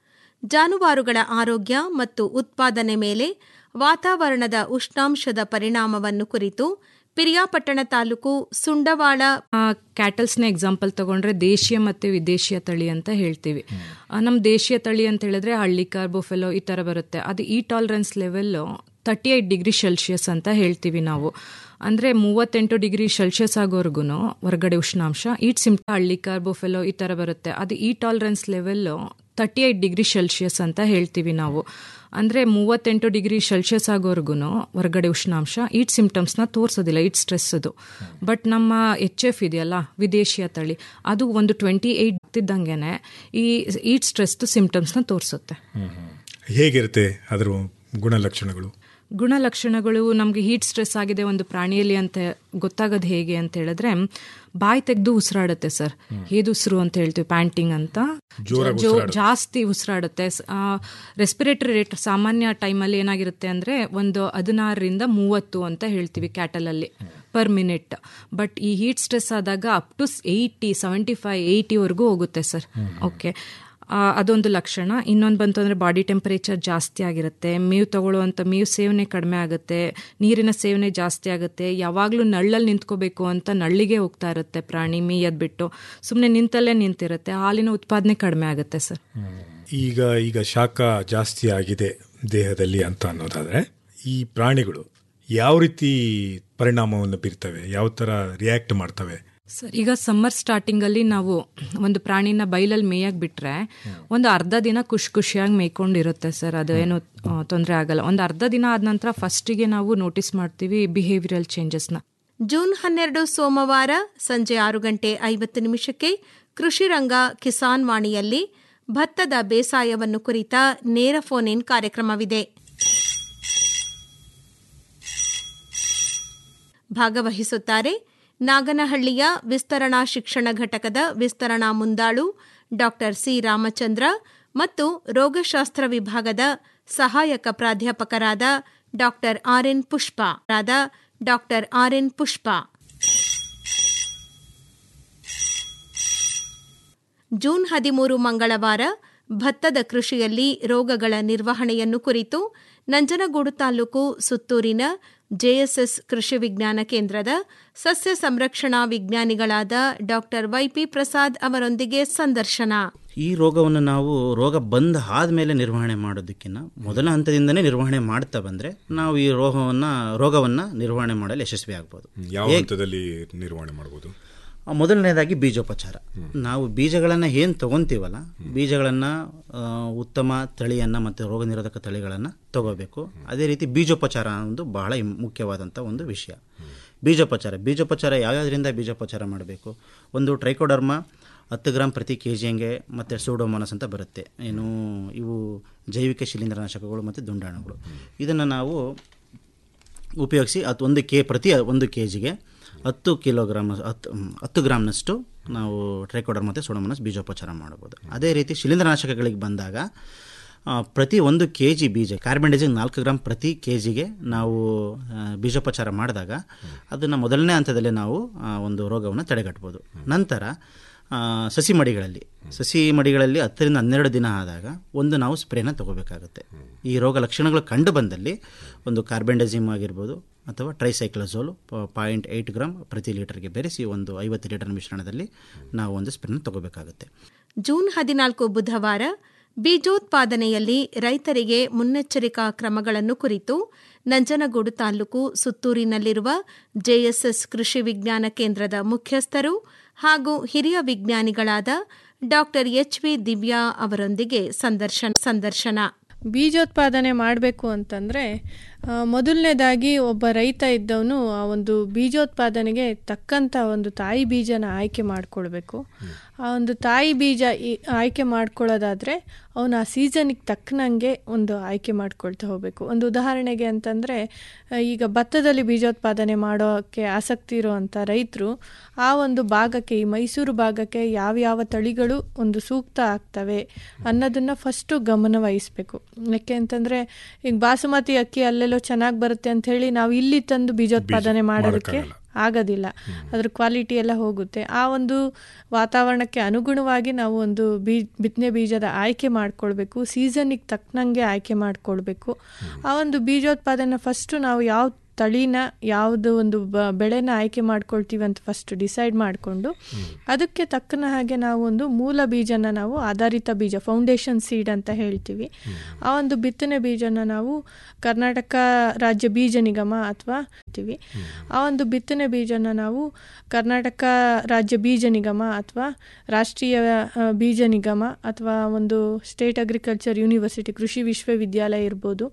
ಜಾನುವಾರುಗಳ ಆರೋಗ್ಯ ಮತ್ತು ಉತ್ಪಾದನೆ ಮೇಲೆ ವಾತಾವರಣದ ಉಷ್ಣಾಂಶದ ಪರಿಣಾಮವನ್ನು ಕುರಿತು ಪಿರಿಯಾಪಟ್ಟಣ ತಾಲೂಕು ಸುಂಡವಾಳ ಕ್ಯಾಟಲ್ಸ್ನ ಎಕ್ಸಾಂಪಲ್ ತಗೊಂಡ್ರೆ ದೇಶೀಯ ಮತ್ತು ವಿದೇಶಿಯ ತಳಿ ಅಂತ ಹೇಳ್ತೀವಿ ನಮ್ಮ ದೇಶೀಯ ತಳಿ ಅಂತ ಹೇಳಿದ್ರೆ ಹಳ್ಳಿಕಾರ್ ಬೊಫೆಲೋ ಈ ಥರ ಬರುತ್ತೆ ಅದು ಈ tolerance level thirty eight degree celsius ಅಂತ ಹೇಳ್ತೀವಿ ನಾವು ಅಂದರೆ ಮೂವತ್ತೆಂಟು ಡಿಗ್ರಿ ಸೆಲ್ಸಿಯಸ್ ಆಗೋರ್ಗು ಹೊರಗಡೆ ಉಷ್ಣಾಂಶ ಈಟ್ ಸಿಮ್ ಹಳ್ಳಿಕಾರ್ ಬೊಫೆಲೋ ಈ ಥರ ಬರುತ್ತೆ ಅದು ಈ tolerance level thirty eight degree celsius ಅಂತ ಹೇಳ್ತೀವಿ ನಾವು ಅಂದರೆ ಮೂವತ್ತೆಂಟು ಡಿಗ್ರಿ ಸೆಲ್ಸಿಯಸ್ ಆಗೋರ್ಗು ಹೊರಗಡೆ ಉಷ್ಣಾಂಶ ಈಟ್ ಸಿಮ್ಟಮ್ಸ್ನ ತೋರಿಸೋದಿಲ್ಲ ಈಟ್ ಸ್ಟ್ರೆಸ್ ಅದು ಬಟ್ ನಮ್ಮ ಎಚ್ ಎಫ್ ಇದೆಯಲ್ಲ ವಿದೇಶಿಯ ತಳಿ ಅದು ಒಂದು ಟ್ವೆಂಟಿ ಏಯ್ಟ್ ಆಗ್ತಿದ್ದಂಗೆ ಈ ಈಟ್ ಸ್ಟ್ರೆಸ್ದು ಸಿಮ್ಟಮ್ಸ್ನ ತೋರಿಸುತ್ತೆ ಹೇಗಿರುತ್ತೆ ಅದರ ಗುಣಲಕ್ಷಣಗಳು ಗುಣಲಕ್ಷಣಗಳು ನಮಗೆ ಹೀಟ್ ಸ್ಟ್ರೆಸ್ ಆಗಿದೆ ಒಂದು ಪ್ರಾಣಿಯಲ್ಲಿ ಅಂತ ಗೊತ್ತಾಗೋದು ಹೇಗೆ ಅಂತ ಹೇಳಿದ್ರೆ ಬಾಯಿ ತೆಗೆದು ಉಸಿರಾಡುತ್ತೆ ಸರ್ ಹೇದುಸಿರು ಅಂತ ಹೇಳ್ತೀವಿ ಪ್ಯಾಂಟಿಂಗ್ ಅಂತ ಜೋ ಜಾಸ್ತಿ ಉಸಿರಾಡುತ್ತೆ ರೆಸ್ಪಿರೇಟರಿ ರೇಟ್ ಸಾಮಾನ್ಯ ಟೈಮಲ್ಲಿ ಏನಾಗಿರುತ್ತೆ ಅಂದರೆ ಒಂದು ಹದಿನಾರರಿಂದ ಮೂವತ್ತು ಅಂತ ಹೇಳ್ತೀವಿ ಕ್ಯಾಟಲಲ್ಲಿ ಪರ್ ಮಿನಿಟ್ ಬಟ್ ಈ ಹೀಟ್ ಸ್ಟ್ರೆಸ್ ಆದಾಗ up to eighty seventy five ಏಯ್ಟಿವರೆಗೂ ಹೋಗುತ್ತೆ ಸರ್ ಓಕೆ ಅದೊಂದು ಲಕ್ಷಣ ಇನ್ನೊಂದು ಬಂತು ಅಂದರೆ ಬಾಡಿ ಟೆಂಪರೇಚರ್ ಜಾಸ್ತಿ ಆಗಿರುತ್ತೆ ಮೇವು ತಗೊಳ್ಳುವಂಥ ಮೇವು ಸೇವನೆ ಕಡಿಮೆ ಆಗುತ್ತೆ ನೀರಿನ ಸೇವನೆ ಜಾಸ್ತಿ ಆಗುತ್ತೆ ಯಾವಾಗಲೂ ನಳ್ಳಲ್ಲಿ ನಿಂತ್ಕೋಬೇಕು ಅಂತ ನಳ್ಳಿಗೆ ಹೋಗ್ತಾ ಇರುತ್ತೆ ಪ್ರಾಣಿ ಮೇಯದ್ ಬಿಟ್ಟು ಸುಮ್ಮನೆ ನಿಂತಲ್ಲೇ ನಿಂತಿರುತ್ತೆ ಹಾಲಿನ ಉತ್ಪಾದನೆ ಕಡಿಮೆ ಆಗುತ್ತೆ ಸರ್ ಈಗ ಈಗ ಶಾಖ ಜಾಸ್ತಿ ಆಗಿದೆ ದೇಹದಲ್ಲಿ ಅಂತ ಅನ್ನೋದಾದ್ರೆ ಈ ಪ್ರಾಣಿಗಳು ಯಾವ ರೀತಿ ಪರಿಣಾಮವನ್ನು ಬೀರ್ತವೆ ಯಾವ ಥರ ರಿಯಾಕ್ಟ್ ಮಾಡ್ತವೆ ಸರ್ ಈಗ ಸಮ್ಮರ್ ಸ್ಟಾರ್ಟಿಂಗಲ್ಲಿ ನಾವು ಒಂದು ಪ್ರಾಣಿನ ಬೈಲಲ್ಲಿ ಮೇಯಕ್ಕೆ ಬಿಟ್ರೆ ಒಂದು ಅರ್ಧ ದಿನ ಖುಷಿ ಖುಷಿಯಾಗಿ ಮೇಯ್ಕೊಂಡಿರುತ್ತೆ ಸರ್ ಅದು ಏನು ತೊಂದರೆ ಆಗಲ್ಲ ಒಂದು ಅರ್ಧ ದಿನ ಆದ ನಂತರ ಫಸ್ಟಿಗೆ ನಾವು ನೋಟಿಸ್ ಮಾಡ್ತೀವಿ ಬಿಹೇವಿಯರಲ್ ಚೇಂಜಸ್ನ ಜೂನ್ ಹನ್ನೆರಡು ಸೋಮವಾರ ಸಂಜೆ ಆರು ಗಂಟೆ ಐವತ್ತು ನಿಮಿಷಕ್ಕೆ ಕೃಷಿ ರಂಗ ಕಿಸಾನ್ ವಾಣಿಯಲ್ಲಿ ಭತ್ತದ ಬೇಸಾಯವನ್ನು ಕುರಿತ ನೇರ ಫೋನ್ ಇನ್ ಕಾರ್ಯಕ್ರಮವಿದೆ ಭಾಗವಹಿಸುತ್ತಾರೆ ನಾಗನಹಳ್ಳಿಯ ವಿಸ್ತರಣಾ ಶಿಕ್ಷಣ ಘಟಕದ ವಿಸ್ತರಣಾ ಮುಂದಾಳು ಡಾಕ್ಟರ್ ಸಿ ರಾಮಚಂದ್ರ ಮತ್ತು ರೋಗಶಾಸ್ತ್ರ ವಿಭಾಗದ ಸಹಾಯಕ ಪ್ರಾಧ್ಯಾಪಕರಾದ ಡಾಕ್ಟರ್ ಆರ್ ಎನ್ ಪುಷ್ಪ ರಾದ doctor R N Pushpa June ಹದಿಮೂರು ಮಂಗಳವಾರ ಭತ್ತದ ಕೃಷಿಯಲ್ಲಿ ರೋಗಗಳ ನಿರ್ವಹಣೆಯನ್ನು ಕುರಿತು ನಂಜನಗೂಡು ತಾಲೂಕು ಸುತ್ತೂರಿನ ಜೆಎಸ್ಎಸ್ ಕೃಷಿ ವಿಜ್ಞಾನ ಕೇಂದ್ರದ ಸಸ್ಯ ಸಂರಕ್ಷಣಾ ವಿಜ್ಞಾನಿಗಳಾದ ಡಾಕ್ಟರ್ ವೈಪಿ ಪ್ರಸಾದ್ ಅವರೊಂದಿಗೆ ಸಂದರ್ಶನ ಈ ರೋಗವನ್ನು ನಾವು ರೋಗ ಬಂದ ಆದಮೇಲೆ ನಿರ್ವಹಣೆ ಮಾಡೋದಕ್ಕಿಂತ ಮೊದಲ ಹಂತದಿಂದನೇ ನಿರ್ವಹಣೆ ಮಾಡ್ತಾ ಬಂದರೆ ನಾವು ಈ ರೋಗವನ್ನು ರೋಗವನ್ನು ನಿರ್ವಹಣೆ ಮಾಡಲು ಯಶಸ್ವಿ ಆಗ್ಬೋದು ಯಾವ ಹಂತದಲ್ಲಿ ನಿರ್ವಹಣೆ ಮಾಡ್ಬೋದು ಮೊದಲನೇದಾಗಿ ಬೀಜೋಪಚಾರ ನಾವು ಬೀಜಗಳನ್ನು ಏನು ತಗೊಂತೀವಲ್ಲ ಬೀಜಗಳನ್ನು ಉತ್ತಮ ತಳಿಯನ್ನು ಮತ್ತು ರೋಗ ನಿರೋಧಕ ತಳಿಗಳನ್ನು ತಗೋಬೇಕು ಅದೇ ರೀತಿ ಬೀಜೋಪಚಾರ ಅನ್ನೋದು ಬಹಳ ಮುಖ್ಯವಾದಂಥ ಒಂದು ವಿಷಯ ಬೀಜೋಪಚಾರ ಬೀಜೋಪಚಾರ ಯಾವ್ಯಾವುದರಿಂದ ಬೀಜೋಪಚಾರ ಮಾಡಬೇಕು ಒಂದು ಟ್ರೈಕೋಡರ್ಮ ಹತ್ತು ಗ್ರಾಮ್ ಪ್ರತಿ ಕೆ ಜಿಗೆ ಮತ್ತು ಸೂಡೋಮೋನಸ್ ಅಂತ ಬರುತ್ತೆ ಏನು ಇವು ಜೈವಿಕ ಶಿಲೀಂಧ್ರನಾಶಕಗಳು ಮತ್ತು ದುಂಡಾಣುಗಳು ಇದನ್ನು ನಾವು ಉಪಯೋಗಿಸಿ ಅದು ಒಂದು ಕೆ ಪ್ರತಿ ಒಂದು ಕೆ ಜಿಗೆ ಹತ್ತು ಕಿಲೋಗ್ರಾಮ್ ಹತ್ತು ಹ್ಮ್, ಹತ್ತು ಗ್ರಾಮ್ನಷ್ಟು ನಾವು ಟ್ರೈಕೋಡರ್ ಮತ್ತು ಸೋಡೋಮೋನಸ್ ಬೀಜೋಪಚಾರ ಮಾಡ್ಬೋದು ಅದೇ ರೀತಿ ಶಿಲೀಂಧ್ರನಾಶಕಗಳಿಗೆ ಬಂದಾಗ ಆ, ಪ್ರತಿ ಒಂದು ಕೆ ಜಿ ಬೀಜ ಕಾರ್ಬನ್ ಡೈಜಿಂಗ್ ನಾಲ್ಕು ಗ್ರಾಮ್ ಪ್ರತಿ ಕೆ ಜಿಗೆ ನಾವು ಆ, ಬೀಜೋಪಚಾರ ಮಾಡಿದಾಗ ಅದನ್ನು ಮೊದಲನೇ ಹಂತದಲ್ಲೇ ನಾವು ಆ, ಒಂದು ರೋಗವನ್ನು ತಡೆಗಟ್ಬೋದು ನಂತರ ಆ, ಸಸಿ ಮಡಿಗಳಲ್ಲಿ ಸಸಿ ಮಡಿಗಳಲ್ಲಿ ಹತ್ತರಿಂದ ಹನ್ನೆರಡು ದಿನ ಆದಾಗ ಒಂದು ನಾವು ಸ್ಪ್ರೇನ ತಗೋಬೇಕಾಗುತ್ತೆ ಈ ರೋಗ ಲಕ್ಷಣಗಳು ಕಂಡು ಬಂದಲ್ಲಿ ಒಂದು ಕಾರ್ಬೆಂಡಜಿಮ್ ಆಗಿರ್ಬೋದು ಅಥವಾ ಟ್ರೈಸೈಕ್ಲೋಸೋಲ್ ಪಾಯಿಂಟ್ ಏಯ್ಟ್ ಗ್ರಾಮ್ ಪ್ರತಿ ಲೀಟರ್ಗೆ ಬೆರೆಸಿ ಒಂದು ಐವತ್ತು ಲೀಟರ್ ಮಿಶ್ರಣದಲ್ಲಿ ನಾವು ಒಂದು ಸ್ಪ್ರೇನ ತಗೋಬೇಕಾಗುತ್ತೆ ಜೂನ್ ಹದಿನಾಲ್ಕು ಬುಧವಾರ ಬೀಜೋತ್ಪಾದನೆಯಲ್ಲಿ ರೈತರಿಗೆ ಮುನ್ನೆಚ್ಚರಿಕಾ ಕ್ರಮಗಳನ್ನು ಕುರಿತು ನಂಜನಗೂಡು ತಾಲೂಕು ಸುತ್ತೂರಿನಲ್ಲಿರುವ ಜೆಎಸ್ಎಸ್ ಕೃಷಿ ವಿಜ್ಞಾನ ಕೇಂದ್ರದ ಮುಖ್ಯಸ್ಥರು ಹಾಗೂ ಹಿರಿಯ ವಿಜ್ಞಾನಿಗಳಾದ ಡಾಕ್ಟರ್ ಎಚ್ ವಿ ದಿವ್ಯಾ ಅವರೊಂದಿಗೆ ಸಂದರ್ಶನ ಸಂದರ್ಶನ ಬೀಜೋತ್ಪಾದನೆ ಮಾಡಬೇಕು ಅಂತಂದರೆ ಮೊದಲನೇದಾಗಿ ಒಬ್ಬ ರೈತ ಇದ್ದವನು ಆ ಒಂದು ಬೀಜೋತ್ಪಾದನೆಗೆ ತಕ್ಕಂಥ ಒಂದು ತಾಯಿ ಬೀಜನ ಆಯ್ಕೆ ಮಾಡಿಕೊಳ್ಬೇಕು ಆ ಒಂದು ತಾಯಿ ಬೀಜ ಈ- ಆಯ್ಕೆ ಮಾಡ್ಕೊಳ್ಳೋದಾದರೆ ಅವನು ಆ ಸೀಸನ್ಗೆ ತಕ್ಕನಂಗೆ ಒಂದು ಆಯ್ಕೆ ಮಾಡ್ಕೊಳ್ತಾ ಹೋಗಬೇಕು ಒಂದು ಉದಾಹರಣೆಗೆ ಅಂತಂದರೆ ಈಗ ಭತ್ತದಲ್ಲಿ ಬೀಜೋತ್ಪಾದನೆ ಮಾಡೋಕ್ಕೆ ಆಸಕ್ತಿ ಇರುವಂಥ ರೈತರು ಆ ಒಂದು ಭಾಗಕ್ಕೆ ಈ ಮೈಸೂರು ಭಾಗಕ್ಕೆ ಯಾವ್ಯಾವ ತಳಿಗಳು ಒಂದು ಸೂಕ್ತ ಆಗ್ತವೆ ಅನ್ನೋದನ್ನು ಫಸ್ಟು ಗಮನ ವಹಿಸಬೇಕು ಯಾಕೆ ಅಂತಂದರೆ ಈಗ ಬಾಸುಮತಿ ಅಕ್ಕಿ ಅಲ್ಲೆಲ್ಲೋ ಚೆನ್ನಾಗಿ ಬರುತ್ತೆ ಅಂತ ಹೇಳಿ ನಾವು ಇಲ್ಲಿ ತಂದು ಬೀಜೋತ್ಪಾದನೆ ಮಾಡೋದಕ್ಕೆ ಆಗೋದಿಲ್ಲ ಅದ್ರ ಕ್ವಾಲಿಟಿ ಎಲ್ಲ ಹೋಗುತ್ತೆ ಆ ಒಂದು ವಾತಾವರಣಕ್ಕೆ ಅನುಗುಣವಾಗಿ ನಾವು ಒಂದು ಬೀ ಬಿತ್ತನೆ ಬೀಜದ ಆಯ್ಕೆ ಮಾಡ್ಕೊಳ್ಬೇಕು ಸೀಸನ್ನಿಗೆ ತಕ್ಕನಂಗೆ ಆಯ್ಕೆ ಮಾಡ್ಕೊಳ್ಬೇಕು ಆ ಒಂದು ಬೀಜೋತ್ಪಾದನೆ ಫಸ್ಟು ನಾವು ಯಾವ ತಳಿನ ಯಾವುದು ಒಂದು ಬ ಬೆಳೆನ ಆಯ್ಕೆ ಮಾಡ್ಕೊಳ್ತೀವಿ ಅಂತ ಫಸ್ಟ್ ಡಿಸೈಡ್ ಮಾಡಿಕೊಂಡು ಅದಕ್ಕೆ ತಕ್ಕನ ಹಾಗೆ ನಾವು ಒಂದು ಮೂಲ ಬೀಜನ ನಾವು ಆಧಾರಿತ ಬೀಜ ಫೌಂಡೇಶನ್ ಸೀಡ್ ಅಂತ ಹೇಳ್ತೀವಿ ಆ ಒಂದು ಬಿತ್ತನೆ ಬೀಜನ ನಾವು ಕರ್ನಾಟಕ ರಾಜ್ಯ ಬೀಜ ನಿಗಮ ಅಥವಾ ಅಂತೀವಿ ಆ ಒಂದು ಬಿತ್ತನೆ ಬೀಜನ ನಾವು ಕರ್ನಾಟಕ ರಾಜ್ಯ ಬೀಜ ನಿಗಮ ಅಥವಾ ರಾಷ್ಟ್ರೀಯ ಆ, ಬೀಜ ನಿಗಮ ಅಥವಾ ಒಂದು ಸ್ಟೇಟ್ ಅಗ್ರಿಕಲ್ಚರ್ ಯೂನಿವರ್ಸಿಟಿ ಕೃಷಿ ವಿಶ್ವವಿದ್ಯಾಲಯ ಇರ್ಬೋದು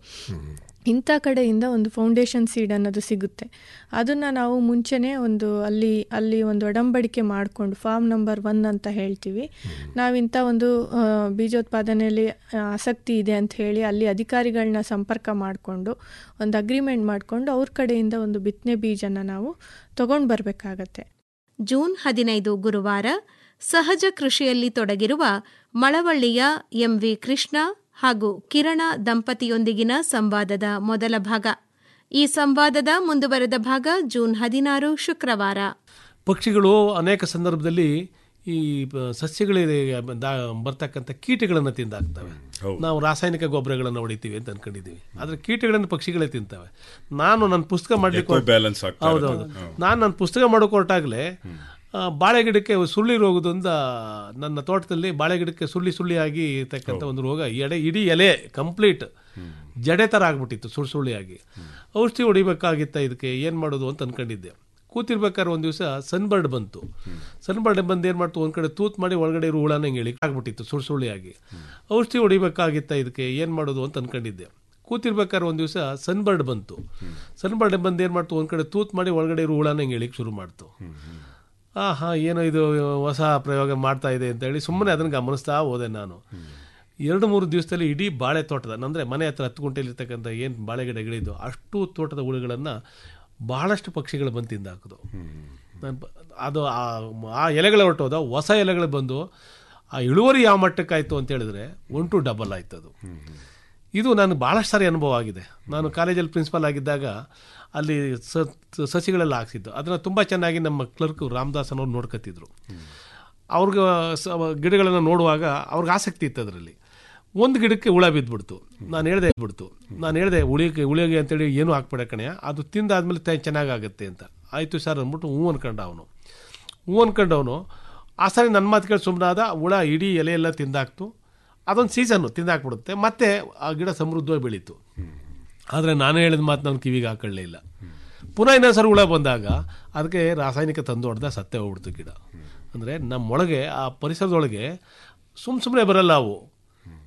ಇಂಥ ಕಡೆಯಿಂದ ಒಂದು ಫೌಂಡೇಶನ್ ಸೀಡ್ ಅನ್ನೋದು ಸಿಗುತ್ತೆ ಅದನ್ನು ನಾವು ಮುಂಚೆನೇ ಒಂದು ಅಲ್ಲಿ ಅಲ್ಲಿ ಒಂದು ಒಡಂಬಡಿಕೆ ಮಾಡಿಕೊಂಡು ಫಾರ್ಮ್ ನಂಬರ್ ಒನ್ ಅಂತ ಹೇಳ್ತೀವಿ ನಾವಿಂಥ ಒಂದು ಆ, ಬೀಜೋತ್ಪಾದನೆಯಲ್ಲಿ ಆ, ಆಸಕ್ತಿ ಇದೆ ಅಂತ ಹೇಳಿ ಅಲ್ಲಿ ಅಧಿಕಾರಿಗಳನ್ನ ಸಂಪರ್ಕ ಮಾಡಿಕೊಂಡು ಒಂದು ಅಗ್ರಿಮೆಂಟ್ ಮಾಡಿಕೊಂಡು ಅವ್ರ ಕಡೆಯಿಂದ ಒಂದು ಬಿತ್ತನೆ ಬೀಜನ ನಾವು ತೊಗೊಂಡು ಬರಬೇಕಾಗತ್ತೆ ಜೂನ್ ಹದಿನೈದು ಗುರುವಾರ ಸಹಜ ಕೃಷಿಯಲ್ಲಿ ತೊಡಗಿರುವ ಮಳವಳ್ಳಿಯ ಎಂವಿ ಕೃಷ್ಣ ಹಾಗೂ ಕಿರಣ ದಂಪತಿಯೊಂದಿಗಿನ ಸಂವಾದದ ಮೊದಲ ಭಾಗ ಈ ಸಂವಾದದ ಮುಂದುವರೆದ ಭಾಗ ಜೂನ್ ಹದಿನಾರು ಶುಕ್ರವಾರ ಪಕ್ಷಿಗಳು ಅನೇಕ ಸಂದರ್ಭದಲ್ಲಿ ಈ ಬ- ಸಸ್ಯಗಳಿಗೆ ದಾ- ಬರ್ತಕ್ಕಂಥ ಕೀಟಗಳನ್ನು ತಿಂದಾಕ್ತವೆ ನಾವು ರಾಸಾಯನಿಕ ಗೊಬ್ಬರಗಳನ್ನು ಹೊಡಿತೀವಿ ಅಂತ ಅನ್ಕೊಂಡಿದ್ದೀವಿ ಆದ್ರೆ ಕೀಟಗಳನ್ನು ಪಕ್ಷಿಗಳೇ ತಿಂತವೆ ನಾನು ನನ್ನ ಪುಸ್ತಕ ಮಾಡ್ಲಿಕ್ಕೆ Eco balance ಆಗ್ತಾ ಇರುತ್ತೆ. ಹೌದೌದು ಹ್ಮ್. ನಾನು ನನ್ನ ಪುಸ್ತಕ ಮಾಡೋಕೆ ಹೊರಟಾಗಲೇ ಆ, ಬಾಳೆ ಗಿಡಕ್ಕೆ ಸುಳ್ಳಿ ರೋಗದಿಂದ ನನ್ನ ತೋಟದಲ್ಲಿ ಬಾಳೆ ಗಿಡಕ್ಕೆ ಸುಳ್ಳಿ ಸುಳ್ಳಿ ಆಗಿ ಇರ್ತಕ್ಕಂಥ ಒಂದು ರೋಗ ಎಡೆ ಇಡೀ ಎಲೆ ಕಂಪ್ಲೀಟ್ ಜಡೆ ಥರ ಆಗ್ಬಿಟ್ಟಿತ್ತು ಸುಳ್ಳು ಸುಳ್ಳಿಯಾಗಿ ಔಷಧಿ ಹೊಡಿಬೇಕಾಗಿತ್ತ ಇದಕ್ಕೆ ಏನು ಮಾಡೋದು ಅಂತ ಅನ್ಕೊಂಡಿದ್ದೆ ಕೂತಿರ್ಬೇಕಾದ್ರೆ ಒಂದು ದಿವಸ ಸನ್ಬರ್ಡ್ ಬಂತು ಸನ್ಬರ್ಡ್ ಬಂದು ಏನು ಮಾಡ್ತು ಒಂದು ಕಡೆ ತೂತ್ ಮಾಡಿ ಒಳಗಡೆ ಇರೋ ಹುಳನ ಹಿಂಗೆ ಇಳಿಕ್ ಆಗ್ಬಿಟ್ಟಿತ್ತು ಸುಳ್ಳು ಸುಳ್ಳಿಯಾಗಿ ಔಷಧಿ ಹೊಡಿಬೇಕಾಗಿತ್ತ ಇದಕ್ಕೆ ಏನು ಮಾಡೋದು ಅಂತ ಅನ್ಕೊಂಡಿದ್ದೆ ಕೂತಿರ್ಬೇಕಾದ್ರೆ ಒಂದು ದಿವಸ ಸನ್ಬರ್ಡ್ ಬಂತು ಸನ್ಬರ್ಡ್ ಬಂದು ಏನು ಮಾಡ್ತು ಒಂದು ಕಡೆ ತೂತ್ ಮಾಡಿ ಒಳಗಡೆ ಇರೋ ಹುಳನ ಹಿಂಗೆ ಇಳಿಕ್ ಶುರು ಮಾಡ್ತು ಆ ಹಾ ಏನೋ ಇದು ಹೊಸ ಪ್ರಯೋಗ ಮಾಡ್ತಾ ಇದೆ ಅಂತ ಹೇಳಿ ಸುಮ್ಮನೆ ಅದನ್ನು ಗಮನಿಸ್ತಾ ಹೋದೆ ನಾನು ಎರಡು ಮೂರು ದಿವಸದಲ್ಲಿ ಇಡೀ ಬಾಳೆ ತೋಟದ ಅಂದರೆ ಮನೆ ಹತ್ರ ಹತ್ತು ಗುಂಟೆಲಿರ್ತಕ್ಕಂಥ ಏನು ಬಾಳೆ ಗಿಡಗಳಿದ್ದು ಅಷ್ಟು ತೋಟದ ಹುಳುಗಳನ್ನು ಬಹಳಷ್ಟು ಪಕ್ಷಿಗಳು ಬಂದು ತಿಂದಾಕೋದು ನಾನು ಪ- ಅದು ಆ- ಆ ಎಲೆಗಳು ಹೊರಟೋದ ಹೊಸ ಎಲೆಗಳು ಬಂದು ಆ ಇಳುವರಿ ಯಾವ ಮಟ್ಟಕ್ಕಾಯ್ತು ಅಂತ ಹೇಳಿದ್ರೆ ಒನ್ ಟು ಡಬಲ್ ಆಯ್ತು ಅದು ಇದು ನನಗೆ ಭಾಳಷ್ಟು ಸಾರಿ ಅನುಭವ ಆಗಿದೆ ನಾನು ಕಾಲೇಜಲ್ಲಿ ಪ್ರಿನ್ಸಿಪಾಲ್ ಆಗಿದ್ದಾಗ ಅಲ್ಲಿ ಸ ಸಸಿಗಳೆಲ್ಲ ಹಾಕ್ಸಿದ್ದು ಅದನ್ನು ತುಂಬ ಚೆನ್ನಾಗಿ ನಮ್ಮ ಕ್ಲರ್ಕ್ ರಾಮದಾಸ್ ಅನ್ನೋರು ನೋಡ್ಕೊತಿದ್ರು ಅವ್ರಿಗೆ ಸ ಗಿಡಗಳನ್ನು ನೋಡುವಾಗ ಅವ್ರಿಗೆ ಆಸಕ್ತಿ ಇತ್ತು ಅದರಲ್ಲಿ ಒಂದು ಗಿಡಕ್ಕೆ ಹುಳ ಬಿದ್ದುಬಿಡ್ತು ನಾನು ಹೇಳ್ದೆ ಬಿಡ್ತು ನಾನು ಹೇಳ್ದೆ ಹುಳಿಗೆ ಹುಳಿಗೆ ಅಂತೇಳಿ ಏನೂ ಹಾಕ್ಬೇಡ ಕಣೆ ಅದು ತಿಂದಾದ್ಮೇಲೆ ತ ಚೆನ್ನಾಗಾಗುತ್ತೆ ಅಂತ ಆಯಿತು ಸರ್ ಅಂದ್ಬಿಟ್ಟು ಹ್ಞೂ ಅನ್ಕೊಂಡ ಅವನು ಹ್ಞೂ ಅನ್ಕೊಂಡವನು ಆ ಸರಿ ನನ್ನ ಮಾತು ಕೇಳಿ ಸುಮ್ಮನಾದ ಹುಳ ಇಡೀ ಎಲೆ ಎಲ್ಲ ತಿಂದಾಕ್ತು ಅದೊಂದು ಸೀಸನ್ನು ತಿಂದಾಕ್ಬಿಡುತ್ತೆ ಮತ್ತೆ ಆ ಗಿಡ ಸಮೃದ್ಧವಾಗಿ ಬೆಳೀತು ಆದರೆ ನಾನು ಹೇಳಿದ ಮಾತು ನಾನು ಕಿವಿಗೆ ಹಾಕೊಳ್ಳೇ ಇಲ್ಲ ಪುನಃ ಇನ್ನೊಂದು ಸರಿ ಹುಳ ಬಂದಾಗ ಅದಕ್ಕೆ ರಾಸಾಯನಿಕ ತಂದು ಹೊಡೆದ ಸತ್ತೇ ಹೋಗ್ಬಿಡ್ತು ಗಿಡ ಅಂದರೆ ನಮ್ಮೊಳಗೆ ಆ ಪರಿಸರದೊಳಗೆ ಸುಮ್ಮ ಸುಮ್ಮನೆ ಬರಲ್ಲ ಅವು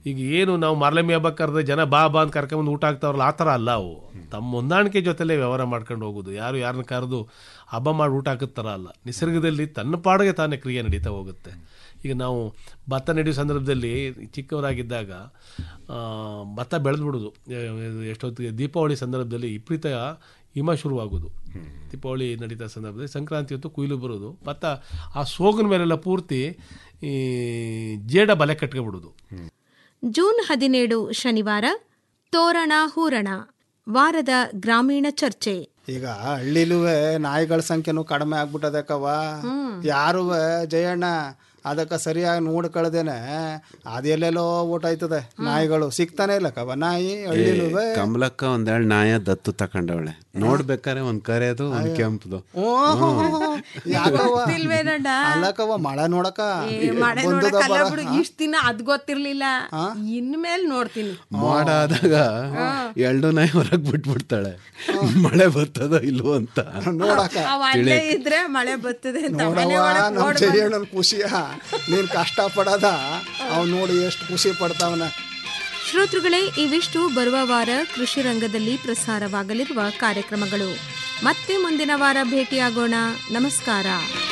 ಈಗ ಏನು ನಾವು ಮಾರ್ಲಮಿ ಹಬ್ಬ ಕರೆದ್ರೆ ಜನ ಬಾ ಬಾ ಅಂತ ಕರ್ಕೊಂಬಂದು ಊಟ ಆಗ್ತಾವ್ರಲ್ಲ ಆ ಥರ ಅಲ್ಲ ಅವು ತಮ್ಮ ಹೊಂದಾಣಿಕೆ ಜೊತೆಲೇ ವ್ಯವಹಾರ ಮಾಡ್ಕೊಂಡು ಹೋಗೋದು ಯಾರು ಯಾರನ್ನ ಕರೆದು ಹಬ್ಬ ಮಾಡಿ ಊಟ ಹಾಕಿದ ಥರ ಅಲ್ಲ ನಿಸರ್ಗದಲ್ಲಿ ತನ್ನ ಪಾಡಿಗೆ ತಾನೇ ಕ್ರಿಯೆ ನಡೀತಾ ಹೋಗುತ್ತೆ ಈಗ ನಾವು ಭತ್ತ ನಡೆಯೋ ಸಂದರ್ಭದಲ್ಲಿ ಚಿಕ್ಕವರಾಗಿದ್ದಾಗ ಆ, ಭತ್ತ ಬೆಳೆದ್ಬಿಡೋದು ಎಷ್ಟೊತ್ತಿಗೆ ದೀಪಾವಳಿ ಸಂದರ್ಭದಲ್ಲಿ ವಿಪರೀತ ಹಿಮ ಶುರುವಾಗೋದು ದೀಪಾವಳಿ ನಡೀತಾ ಸಂದರ್ಭದಲ್ಲಿ ಸಂಕ್ರಾಂತಿ ಹೊತ್ತು ಕುಯ್ಲು ಬರೋದು ಭತ್ತ ಆ ಸೋಗಿನ ಮೇಲೆಲ್ಲ ಪೂರ್ತಿ ಈ ಜೇಡ ಬಲೆ ಕಟ್ಕೊಬಿಡೋದು ಜೂನ್ ಹದಿನೇಳು ಶನಿವಾರ ತೋರಣ ಹೂರಣ ವಾರದ ಗ್ರಾಮೀಣ ಚರ್ಚೆ ಈಗ ಹಳ್ಳಿಲುವೆ ನಾಯಿಗಳ ಸಂಖ್ಯೆನೂ ಕಡಿಮೆ ಆಗ್ಬಿಟ್ಟದಕ್ಕವ ಯಾರುವೆ ಜಯಣ್ಣ ಅದಕ್ಕೆ ಸರಿಯಾಗಿ ನೋಡ್ಕೊಳ್ದೇನೆ ಅದೆಲ್ಲೆಲ್ಲೋ ಊಟ ಆಯ್ತದೆ ನಾಯಿಗಳು ಸಿಗ್ತಾನೆ ಇಲ್ಲ ಕವ ನಾಯಿ ಹಳ್ಳಿಲುವೆ ಕಮಲಕ್ಕ ಒಂದೆರಡು ನಾಯ ದತ್ತು ತಕೊಂಡವಳೆ ನೋಡ್ಬೇಕಾರೆ ಒಂದ್ ಕರೆದು ಒಂದ್ ಕೆಂಪದು ಯಾಕವ್ವ ಗೊತ್ತಿಲ್ವೇನಣ್ಣ? ಅಲ್ಲಕವ ಮಳೆ ನೋಡಕ ಏ, ಮಳೆ ಬಂದದ ನೋಡಕ್ಕಲ್ಲ ಬರ. ಬಿಡು ಇಷ್ಟ ದಿನ ಅದ್ ಗೊತ್ತಿರ್ಲಿಲ್ಲ ಇನ್ಮೇಲ್ ನೋಡ್ತೀನಿ ಮೋಡ ಆದಾಗ ಎರಡು ನಾಯಿ ಹೊರಗ್ ಬಿಟ್ಬಿಡ್ತಾಳೆ ಮಳೆ ಬರ್ತದೋ ಇಲ್ವೋ ಅಂತ ನೋಡಕ ಅವ್ ಅಲ್ಲೇ ಇದ್ರೆ ಮಳೆ ಬರ್ತದೆ ಅಂತ ಮನೆ ನೋಡವ್ವ ಒಳಗ್ ನಮ್ ಓಡ್ ಬಂದ್- ಜಯಣ್ಣನ ಖುಷಿಯ ನೀನ್ ಕಷ್ಟ ಪಡದ ಅವ್ ನೋಡಿ ಎಷ್ಟು ಖುಷಿ ಪಡ್ತಾವನ ಶ್ರೋತೃಗಳೇ ಇವಿಷ್ಟು ಬರುವ ವಾರ ಕೃಷಿ ರಂಗದಲ್ಲಿ ಪ್ರಸಾರವಾಗಲಿರುವ ಕಾರ್ಯಕ್ರಮಗಳು ಮತ್ತೆ ಮುಂದಿನ ವಾರ ಭೇಟಿಯಾಗೋಣ ನಮಸ್ಕಾರ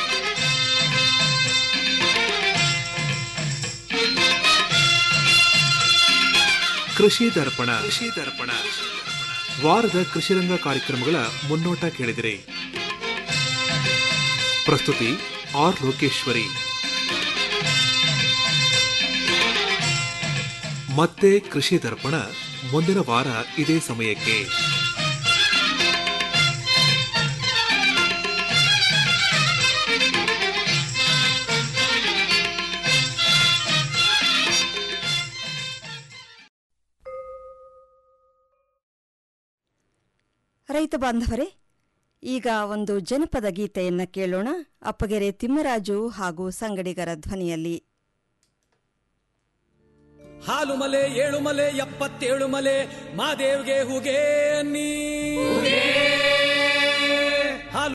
ಕೃಷಿ ದರ್ಪಣ ಕೃಷಿ ದರ್ಪಣ ವಾರದ ಕೃಷಿರಂಗ ಕಾರ್ಯಕ್ರಮಗಳ ಮುನ್ನೋಟ ಕೇಳಿದಿರಿ ಪ್ರಸ್ತುತಿ ಆರ್ ಲೋಕೇಶ್ವರಿ ಮತ್ತೆ ಕೃಷಿ ದರ್ಪಣ ಮುಂದಿನ ವಾರ ಇದೇ ಸಮಯಕ್ಕೆ ರೈತ ಬಾಂಧವರೇ ಈಗ ಒಂದು ಜನಪದ ಗೀತೆಯನ್ನ ಕೇಳೋಣ ಅಪ್ಪಗೆರೆ ತಿಮ್ಮರಾಜು ಹಾಗೂ ಸಂಗಡಿಗರ ಧ್ವನಿಯಲ್ಲಿ ಹಾಲು ಮಲೆ ಏಳು ಮಲೆ ಎಪ್ಪತ್ತೇಳು ಮಲೆ ಮಾದೇವ್ಗೆ ಹೂಗೆ ನೀ